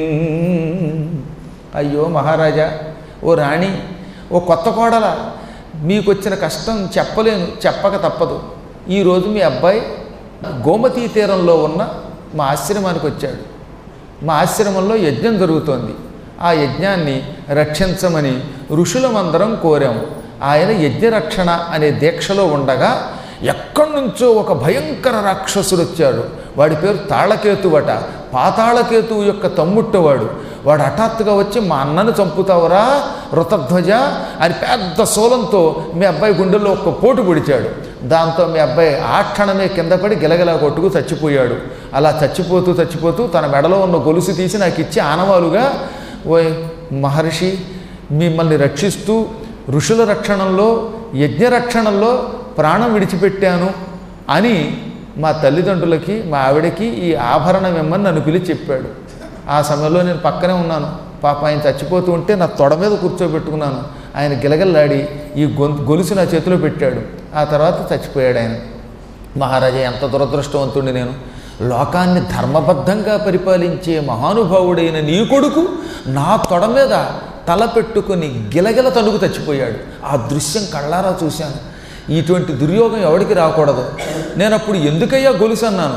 అయ్యో మహారాజా ఓ రాణి ఓ కొత్త కోడల మీకు వచ్చిన కష్టం చెప్పలేను చెప్పక తప్పదు ఈరోజు మీ అబ్బాయి గోమతీ తీరంలో ఉన్న మా ఆశ్రమానికి వచ్చాడు మా ఆశ్రమంలో యజ్ఞం జరుగుతోంది ఆ యజ్ఞాన్ని రక్షించమని ఋషులమందరం కోరాము ఆయన యజ్ఞరక్షణ అనే దీక్షలో ఉండగా ఎక్కడి నుంచో ఒక భయంకర రాక్షసుడు వచ్చాడు వాడి పేరు తాళకేతువట పాతాళకేతువు యొక్క తమ్ముట్టవాడు వాడు హఠాత్తుగా వచ్చి మా అన్నను చంపుతావురా ఋతధ్వజ అని పెద్ద శూలంతో మీ అబ్బాయి గుండెల్లో ఒక పోటు పొడిచాడు దాంతో మీ అబ్బాయి ఆ క్షణమే కింద పడి గిలగిలా కొట్టుకు చచ్చిపోయాడు అలా చచ్చిపోతూ చచ్చిపోతూ తన మెడలో ఉన్న గొలుసు తీసి నాకు ఇచ్చి ఆనవాలుగా ఓ మహర్షి మిమ్మల్ని రక్షిస్తూ ఋషుల రక్షణలో యజ్ఞ రక్షణలో ప్రాణం విడిచిపెట్టాను అని మా తల్లిదండ్రులకి మా ఆవిడకి ఈ ఆభరణం ఇమ్మని నన్ను పిలిచి చెప్పాడు ఆ సమయంలో నేను పక్కనే ఉన్నాను పాప ఆయన చచ్చిపోతూ ఉంటే నా తొడ మీద కూర్చోబెట్టుకున్నాను ఆయన గిలగల్లాడి ఈ గొంతు గొలుసు నా చేతిలో పెట్టాడు ఆ తర్వాత చచ్చిపోయాడు ఆయన మహారాజా ఎంత దురదృష్టవంతుడిని నేను లోకాన్ని ధర్మబద్ధంగా పరిపాలించే మహానుభావుడైన నీ కొడుకు నా తొడ మీద తల పెట్టుకుని గిలగిల తణుకు చచ్చిపోయాడు ఆ దృశ్యం కళ్ళారా చూశాను ఇటువంటి దుర్యోగం ఎవడికి రాకూడదు నేను అప్పుడు ఎందుకయ్యా గొలుసు అన్నాను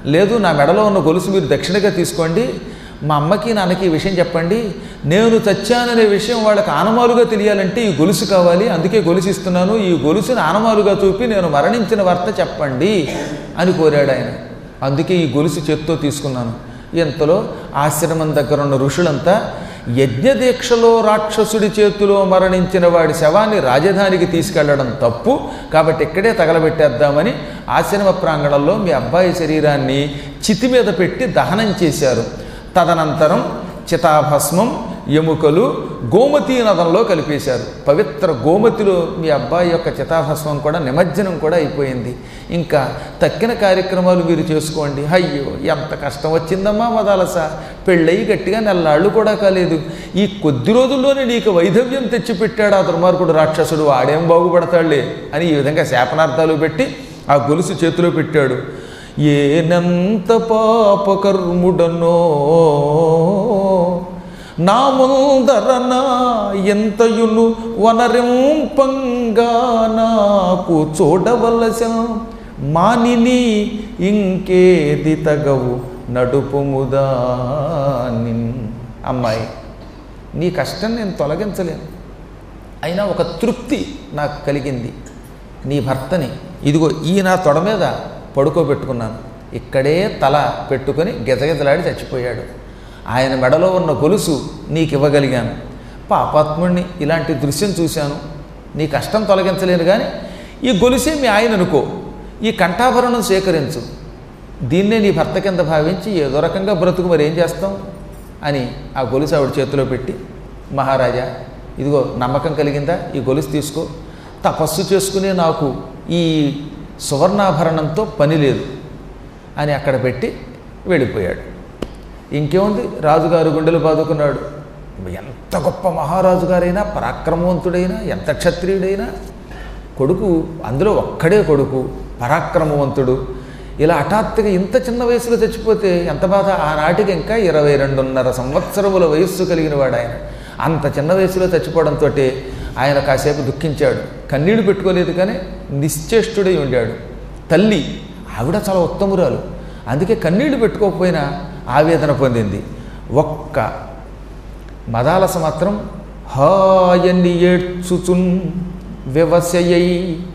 లేదు నా మెడలో ఉన్న గొలుసు మీరు దక్షిణగా తీసుకోండి మా అమ్మకి నాన్నకి ఈ విషయం చెప్పండి నేను చచ్చాననే విషయం వాళ్ళకి ఆనమాలుగా తెలియాలంటే ఈ గొలుసు కావాలి అందుకే గొలుసు ఇస్తున్నాను ఈ గొలుసుని ఆనమాలుగా చూపి నేను మరణించిన వార్త చెప్పండి అని కోరాడు ఆయన అందుకే ఈ గొలుసు చేత్తో తీసుకున్నాను ఇంతలో ఆశ్రమం దగ్గర ఉన్న ఋషులంతా యజ్ఞదీక్షలో రాక్షసుడి చేతిలో మరణించిన వాడి శవాన్ని రాజధానికి తీసుకెళ్లడం తప్పు కాబట్టి ఇక్కడే తగలబెట్టేద్దామని ఆశ్రమ ప్రాంగణంలో మీ అబ్బాయి శరీరాన్ని చితి మీద పెట్టి దహనం చేశారు తదనంతరం చితాభస్మం ఎముకలు గోమతీ నదంలో కలిపేశారు పవిత్ర గోమతిలో మీ అబ్బాయి యొక్క చితాభస్మం కూడా నిమజ్జనం కూడా అయిపోయింది ఇంకా తక్కిన కార్యక్రమాలు మీరు చేసుకోండి అయ్యో ఎంత కష్టం వచ్చిందమ్మా మదాలస పెళ్ళయి గట్టిగా నెల్లాళ్ళు కూడా కాలేదు ఈ కొద్ది రోజుల్లోనే నీకు వైధవ్యం తెచ్చిపెట్టాడు ఆ దుర్మార్గుడు రాక్షసుడు వాడేం బాగుపడతాడులే అని ఈ విధంగా శాపనార్థాలు పెట్టి ఆ గొలుసు చేతిలో పెట్టాడు ఏనంత పాపకర్ముడనో నా ముందరన ఎంతయును వనరింపంగా నాకు చూడవలసిన మానిని ఇంకేది తగవు నడుపుముదా అమ్మాయి నీ కష్టం నేను తొలగించలేను అయినా ఒక తృప్తి నాకు కలిగింది నీ భర్తని ఇదిగో ఈ నా తొడ మీద పడుకోబెట్టుకున్నాను ఇక్కడే తల పెట్టుకొని గిజగిజలాడి చచ్చిపోయాడు ఆయన మెడలో ఉన్న గొలుసు నీకు ఇవ్వగలిగాను పాపాత్ముడిని ఇలాంటి దృశ్యం చూశాను నీ కష్టం తొలగించలేను కానీ ఈ గొలుసే మీ ఆయన అనుకో ఈ కంఠాభరణం సేకరించు దీన్నే నీ భర్త కింద భావించి ఏదో రకంగా బ్రతుకు మరి ఏం చేస్తాం అని ఆ గొలుసు ఆవిడ చేతిలో పెట్టి మహారాజా ఇదిగో నమ్మకం కలిగిందా ఈ గొలుసు తీసుకో తపస్సు చేసుకునే నాకు ఈ సువర్ణాభరణంతో పని లేదు అని అక్కడ పెట్టి వెళ్ళిపోయాడు ఇంకేముంది రాజుగారు గుండెలు బాదుకున్నాడు ఎంత గొప్ప మహారాజు గారైనా పరాక్రమవంతుడైనా ఎంత క్షత్రియుడైనా కొడుకు అందులో ఒక్కడే కొడుకు పరాక్రమవంతుడు ఇలా హఠాత్తుగా ఇంత చిన్న వయసులో చచ్చిపోతే ఎంత బాధ ఆనాటికి ఇంకా ఇరవై రెండున్నర సంవత్సరముల వయస్సు కలిగిన వాడు ఆయన అంత చిన్న వయసులో చచ్చిపోవడంతో ఆయన కాసేపు దుఃఖించాడు కన్నీళ్లు పెట్టుకోలేదు కానీ నిశ్చేష్టుడై ఉండాడు తల్లి ఆవిడ చాలా ఉత్తమురాలు అందుకే కన్నీళ్లు పెట్టుకోకపోయినా ఆవేదన పొందింది ఒక్క మదాలస మాత్రం హాయని ఏడ్చుచున్ వివసయై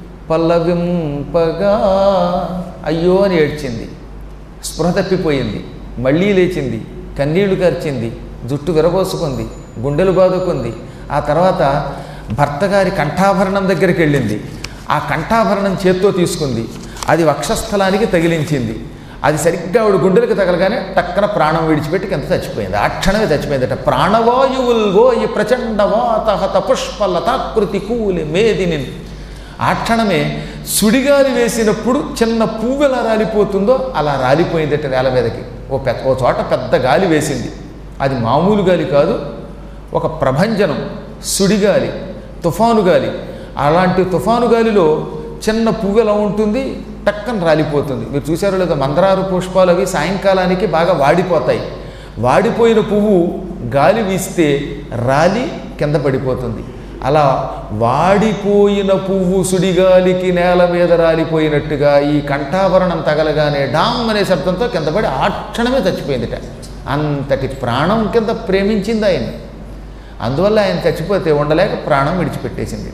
పల్లవింపగా అయ్యో అని ఏడ్చింది స్పృహ తప్పిపోయింది మళ్ళీ లేచింది కన్నీళ్లు కార్చింది జుట్టు విరబోసుకుంది గుండెలు బాదుకుంది ఆ తర్వాత భర్త గారి కంఠాభరణం దగ్గరికి వెళ్ళింది ఆ కంఠాభరణం చేత్తో తీసుకుంది అది వక్షస్థలానికి తగిలించింది అది సరిగ్గా ఆవిడ గుండెలకు తగలగానే టక్కన ప్రాణం విడిచిపెట్టి కింద చచ్చిపోయింది ఆ క్షణమే చచ్చిపోయిందట ప్రాణవాయువుల్ గోయి ప్రచండ వాతహత పుష్పలతాకృతి కూలి మేదిని ఆ క్షణమే సుడిగాలి వేసినప్పుడు చిన్న పువ్వు ఎలా రాలిపోతుందో అలా రాలిపోయిందట నేల మీదకి ఓ పెద్ద ఓ చోట పెద్ద గాలి వేసింది అది మామూలు గాలి కాదు ఒక ప్రభంజనం సుడిగాలి తుఫాను గాలి అలాంటి తుఫాను గాలిలో చిన్న పువ్వు ఎలా ఉంటుంది టక్కన రాలిపోతుంది మీరు చూసారో లేదో మందరారు పుష్పాలు అవి సాయంకాలానికి బాగా వాడిపోతాయి వాడిపోయిన పువ్వు గాలి వీస్తే రాలి కింద పడిపోతుంది అలా వాడిపోయిన పువ్వు సుడిగాలికి నేల మీద రాలిపోయినట్టుగా ఈ కంఠాభరణం తగలగానే డామ్ అనే శబ్దంతో కింద పడి ఆ క్షణమే చచ్చిపోయిందిట అంతటి ప్రాణం కింద ప్రేమించింది ఆయన అందువల్ల ఆయన చచ్చిపోతే ఉండలేక ప్రాణం విడిచిపెట్టేసింది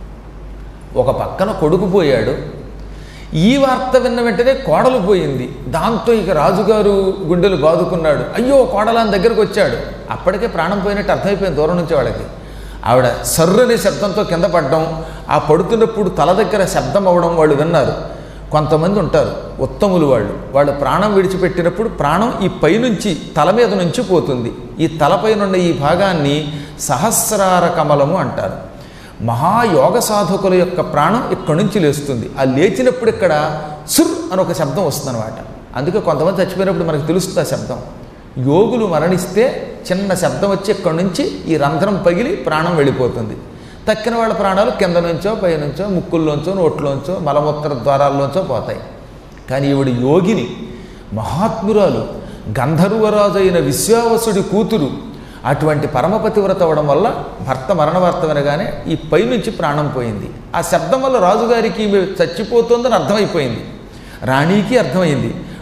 ఒక పక్కన కొడుకు పోయాడు ఈ వార్త విన్న వెంటనే కోడలు పోయింది దాంతో ఇక రాజుగారు గుండెలు బాదుకున్నాడు అయ్యో కోడలాని దగ్గరకు వచ్చాడు అప్పటికే ప్రాణం పోయినట్టు అర్థమైపోయింది దూరం నుంచి వాళ్ళకి ఆవిడ సర్రని శబ్దంతో కింద పడడం ఆ పడుతున్నప్పుడు తల దగ్గర శబ్దం అవ్వడం వాళ్ళు విన్నారు కొంతమంది ఉంటారు ఉత్తములు వాళ్ళు వాళ్ళు ప్రాణం విడిచిపెట్టినప్పుడు ప్రాణం ఈ పైనుంచి తల మీద నుంచి పోతుంది ఈ తలపైన ఉన్న ఈ భాగాన్ని సహస్రార కమలము అంటారు మహాయోగ సాధకుల యొక్క ప్రాణం ఇక్కడి నుంచి లేస్తుంది ఆ లేచినప్పుడు ఇక్కడ సుర్ అని ఒక శబ్దం వస్తుందన్నమాట అందుకే కొంతమంది చచ్చిపోయినప్పుడు మనకు తెలుస్తుంది ఆ శబ్దం యోగులు మరణిస్తే చిన్న శబ్దం వచ్చి ఇక్కడి నుంచి ఈ రంధ్రం పగిలి ప్రాణం వెళ్ళిపోతుంది తక్కిన వాళ్ళ ప్రాణాలు కింద నుంచో పైనుంచో ముక్కుల్లోంచో నోట్లోంచో మలమూత్ర ద్వారాల్లోంచో పోతాయి కానీ ఈవిడ యోగిని మహాత్మురాలు గంధర్వరాజు అయిన విశ్వావసుడి కూతురు అటువంటి పరమపతివ్రత అవ్వడం వల్ల భర్త మరణ వార్త వినగానే ఈ పైనుంచి ప్రాణం పోయింది ఆ శబ్దం వల్ల రాజుగారికి ఈమె చచ్చిపోతుందని అర్థమైపోయింది రాణికి అర్థమైంది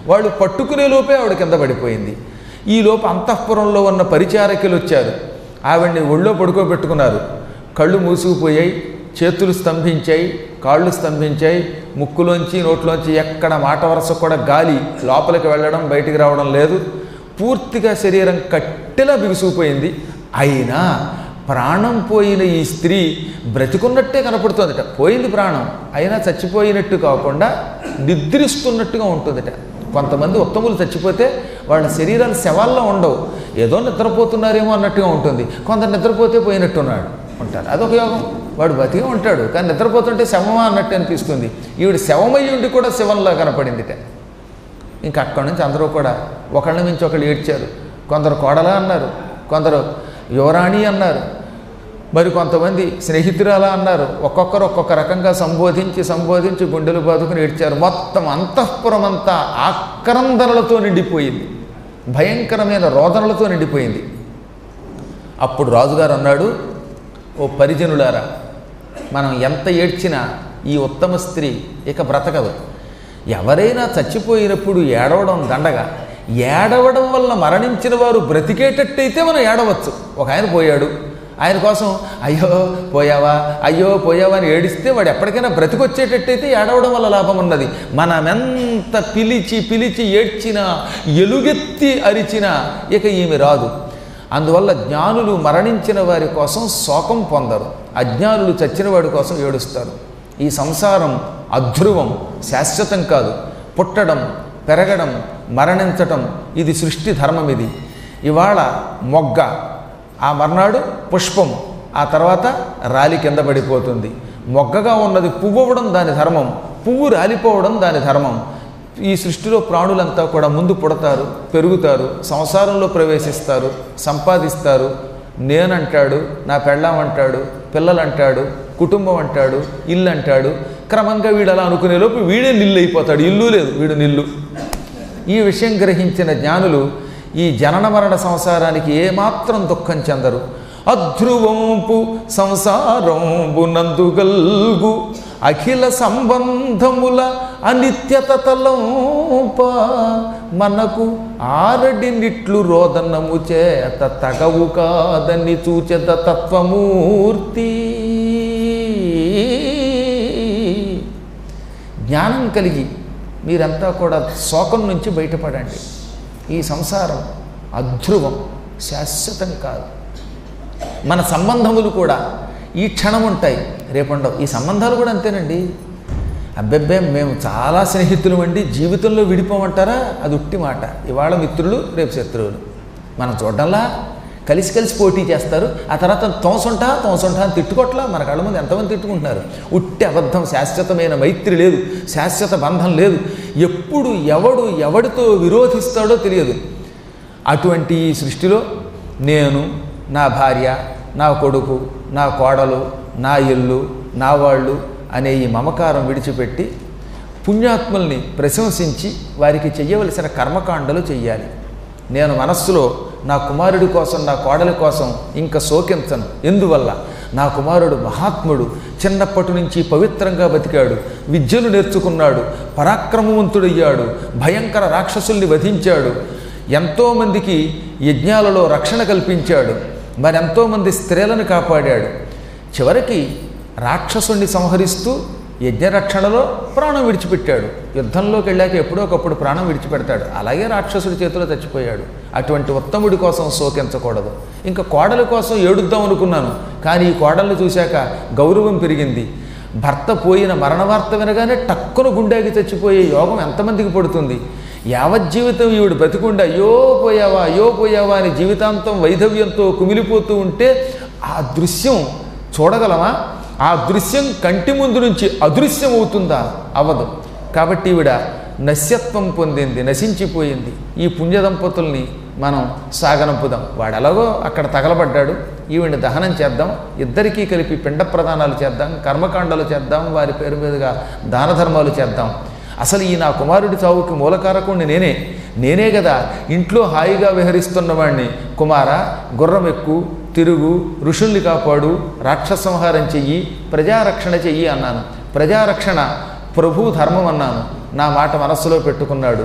వాళ్ళు పట్టుకునే లోపే ఆవిడ కింద పడిపోయింది ఈ లోపు అంతఃపురంలో ఉన్న పరిచారకులు వచ్చారు ఆవిడ్ని ఒళ్ళో పడుకోబెట్టుకున్నారు కళ్ళు మూసుకుపోయాయి చేతులు స్తంభించాయి కాళ్ళు స్తంభించాయి ముక్కులోంచి నోట్లోంచి ఎక్కడ మాట వరస కూడా గాలి లోపలికి వెళ్ళడం బయటికి రావడం లేదు పూర్తిగా శరీరం కట్టెలా బిగుసుకుపోయింది అయినా ప్రాణం పోయిన ఈ స్త్రీ బ్రతికున్నట్టే కనపడుతుందట పోయింది ప్రాణం అయినా చచ్చిపోయినట్టు కాకుండా నిద్రిస్తున్నట్టుగా ఉంటుందట కొంతమంది ఉత్తములు చచ్చిపోతే వాళ్ళ శరీరాలు శవాల్లో ఉండవు ఏదో నిద్రపోతున్నారేమో అన్నట్టుగా ఉంటుంది కొందరు నిద్రపోతే పోయినట్టున్నాడు ఉంటారు అదొక యోగం వాడు బతికే ఉంటాడు కానీ నిద్రపోతుంటే శవమా అన్నట్టు అనిపిస్తుంది ఈవిడ శవమై ఉండి కూడా శవంలా కనపడిందిట ఇంకా అక్కడి నుంచి అందరూ కూడా ఒకళ్ళ నుంచి ఒకళ్ళు ఏడ్చారు కొందరు కోడలా అన్నారు కొందరు యువరాణి అన్నారు మరి కొంతమంది స్నేహితురాలా అన్నారు ఒక్కొక్కరు ఒక్కొక్క రకంగా సంబోధించి సంబోధించి గుండెలు బాదుకుని ఏడ్చారు మొత్తం అంతఃపురం అంతా ఆక్రందనలతో నిండిపోయింది భయంకరమైన రోదనలతో నిండిపోయింది అప్పుడు రాజుగారు అన్నాడు ఓ పరిజనులారా మనం ఎంత ఏడ్చినా ఈ ఉత్తమ స్త్రీ ఇక బ్రతకదు ఎవరైనా చచ్చిపోయినప్పుడు ఏడవడం దండగా ఏడవడం వల్ల మరణించిన వారు బ్రతికేటట్టయితే మనం ఏడవచ్చు ఒక ఆయన పోయాడు ఆయన కోసం అయ్యో పోయావా అయ్యో పోయావా అని ఏడిస్తే వాడు ఎప్పటికైనా బ్రతికొచ్చేటట్టయితే ఏడవడం వల్ల లాభం ఉన్నది మనమెంత పిలిచి పిలిచి ఏడ్చినా ఎలుగెత్తి అరిచినా ఇక ఈమె రాదు అందువల్ల జ్ఞానులు మరణించిన వారి కోసం శోకం పొందరు అజ్ఞానులు చచ్చిన వాడి కోసం ఏడుస్తారు ఈ సంసారం అధ్రువం శాశ్వతం కాదు పుట్టడం పెరగడం మరణించటం ఇది సృష్టి ధర్మం ఇది ఇవాళ మొగ్గ ఆ మర్నాడు పుష్పం ఆ తర్వాత రాలి కింద పడిపోతుంది మొగ్గగా ఉన్నది పువ్వు అవ్వడం దాని ధర్మం పువ్వు రాలిపోవడం దాని ధర్మం ఈ సృష్టిలో ప్రాణులంతా కూడా ముందు పుడతారు పెరుగుతారు సంసారంలో ప్రవేశిస్తారు సంపాదిస్తారు నేనంటాడు నా పెళ్ళాం అంటాడు పిల్లలు అంటాడు కుటుంబం అంటాడు ఇల్లు అంటాడు క్రమంగా వీడు అలా అనుకునే లోపు వీడే నిల్లు అయిపోతాడు ఇల్లు లేదు వీడు నిల్లు ఈ విషయం గ్రహించిన జ్ఞానులు ఈ జనన మరణ సంసారానికి ఏమాత్రం దుఃఖం చెందరు అధ్రువంపు సంసారంబునందుగల్గు అఖిల సంబంధముల అనిత్యత తలంప మనకు ఆరడి నిట్లు రోదనము చేత తగవు కాదని చూచెద తత్వమూర్తి జ్ఞానం కలిగి మీరంతా కూడా శోకం నుంచి బయటపడండి ఈ సంసారం అధ్రువం శాశ్వతం కాదు మన సంబంధములు కూడా ఈ క్షణం ఉంటాయి రేపుండవు ఈ సంబంధాలు కూడా అంతేనండి అబ్బెబ్బే మేము చాలా స్నేహితులు అండి జీవితంలో విడిపోమంటారా అది ఉట్టి మాట ఇవాళ మిత్రులు రేపు శత్రువులు మనం చూడడంలా కలిసి కలిసి పోటీ చేస్తారు ఆ తర్వాత తోసంటా తోసంటా అని తిట్టుకోట్లా మన కళ్ళ ముందు ఎంతమంది తిట్టుకుంటున్నారు ఉట్టి అబద్ధం శాశ్వతమైన మైత్రి లేదు శాశ్వత బంధం లేదు ఎప్పుడు ఎవడు ఎవడితో విరోధిస్తాడో తెలియదు అటువంటి ఈ సృష్టిలో నేను నా భార్య నా కొడుకు నా కోడలు నా ఇల్లు నా వాళ్ళు అనే ఈ మమకారం విడిచిపెట్టి పుణ్యాత్ముల్ని ప్రశంసించి వారికి చెయ్యవలసిన కర్మకాండలు చెయ్యాలి నేను మనస్సులో నా కుమారుడి కోసం నా కోడలి కోసం ఇంకా శోకించను ఎందువల్ల నా కుమారుడు మహాత్ముడు చిన్నప్పటి నుంచి పవిత్రంగా బతికాడు విద్యను నేర్చుకున్నాడు పరాక్రమవంతుడయ్యాడు భయంకర రాక్షసుల్ని వధించాడు ఎంతోమందికి యజ్ఞాలలో రక్షణ కల్పించాడు మరి ఎంతోమంది స్త్రీలను కాపాడాడు చివరికి రాక్షసుణ్ణి సంహరిస్తూ యజ్ఞరక్షణలో ప్రాణం విడిచిపెట్టాడు యుద్ధంలోకి వెళ్ళాక ఎప్పుడో ఒకప్పుడు ప్రాణం విడిచిపెడతాడు అలాగే రాక్షసుడి చేతిలో చచ్చిపోయాడు అటువంటి ఉత్తముడి కోసం శోకించకూడదు ఇంకా కోడలి కోసం ఏడుద్దాం అనుకున్నాను కానీ ఈ కోడల్ని చూశాక గౌరవం పెరిగింది భర్త పోయిన మరణ వార్త వినగానే టక్కున గుండెకి చచ్చిపోయే యోగం ఎంతమందికి పడుతుంది యావజ్జీవితం ఈవిడ బతికుండి అయ్యో పోయావా అయ్యో పోయావా అని జీవితాంతం వైధవ్యంతో కుమిలిపోతూ ఉంటే ఆ దృశ్యం చూడగలమా ఆ దృశ్యం కంటి ముందు నుంచి అదృశ్యం అవుతుందా అవ్వదు కాబట్టి ఈవిడ నశ్యత్వం పొందింది నశించిపోయింది ఈ పుణ్య దంపతుల్ని మనం సాగనంపుదాం వాడు ఎలాగో అక్కడ తగలబడ్డాడు ఈవిడ్ని దహనం చేద్దాం ఇద్దరికీ కలిపి పిండ ప్రదానాలు చేద్దాం కర్మకాండాలు చేద్దాం వారి పేరు మీదుగా దాన ధర్మాలు చేద్దాం అసలు ఈ నా కుమారుడి చావుకి మూలకారకుణ్ణి నేనే నేనే కదా ఇంట్లో హాయిగా విహరిస్తున్నవాణ్ణి కుమార గుర్రం ఎక్కు తిరుగు ఋషుల్ని కాపాడు రాక్షస సంహారం చెయ్యి ప్రజారక్షణ చెయ్యి అన్నాను ప్రజారక్షణ ప్రభు ధర్మం అన్నాను నా మాట మనస్సులో పెట్టుకున్నాడు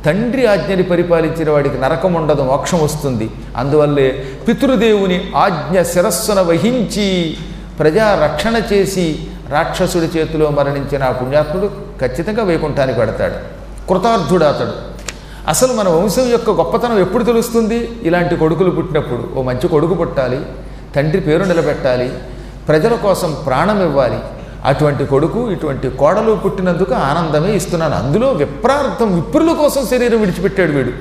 తండ్రి ఆజ్ఞని పరిపాలించిన వాడికి నరకం ఉండదు మోక్షం వస్తుంది అందువల్లే పితృదేవుని ఆజ్ఞ శిరస్సున వహించి ప్రజా రక్షణ చేసి రాక్షసుడి చేతిలో మరణించిన ఆ పుణ్యాత్ముడు ఖచ్చితంగా వైకుంఠానికి పెడతాడు కృతార్థుడు అతడు అసలు మన వంశం యొక్క గొప్పతనం ఎప్పుడు తెలుస్తుంది ఇలాంటి కొడుకులు పుట్టినప్పుడు ఓ మంచి కొడుకు పుట్టాలి తండ్రి పేరు నిలబెట్టాలి ప్రజల కోసం ప్రాణం ఇవ్వాలి అటువంటి కొడుకు ఇటువంటి కోడలు పుట్టినందుకు ఆనందమే ఇస్తున్నాను అందులో విప్రార్థం విప్రుల కోసం శరీరం విడిచిపెట్టాడు వీడు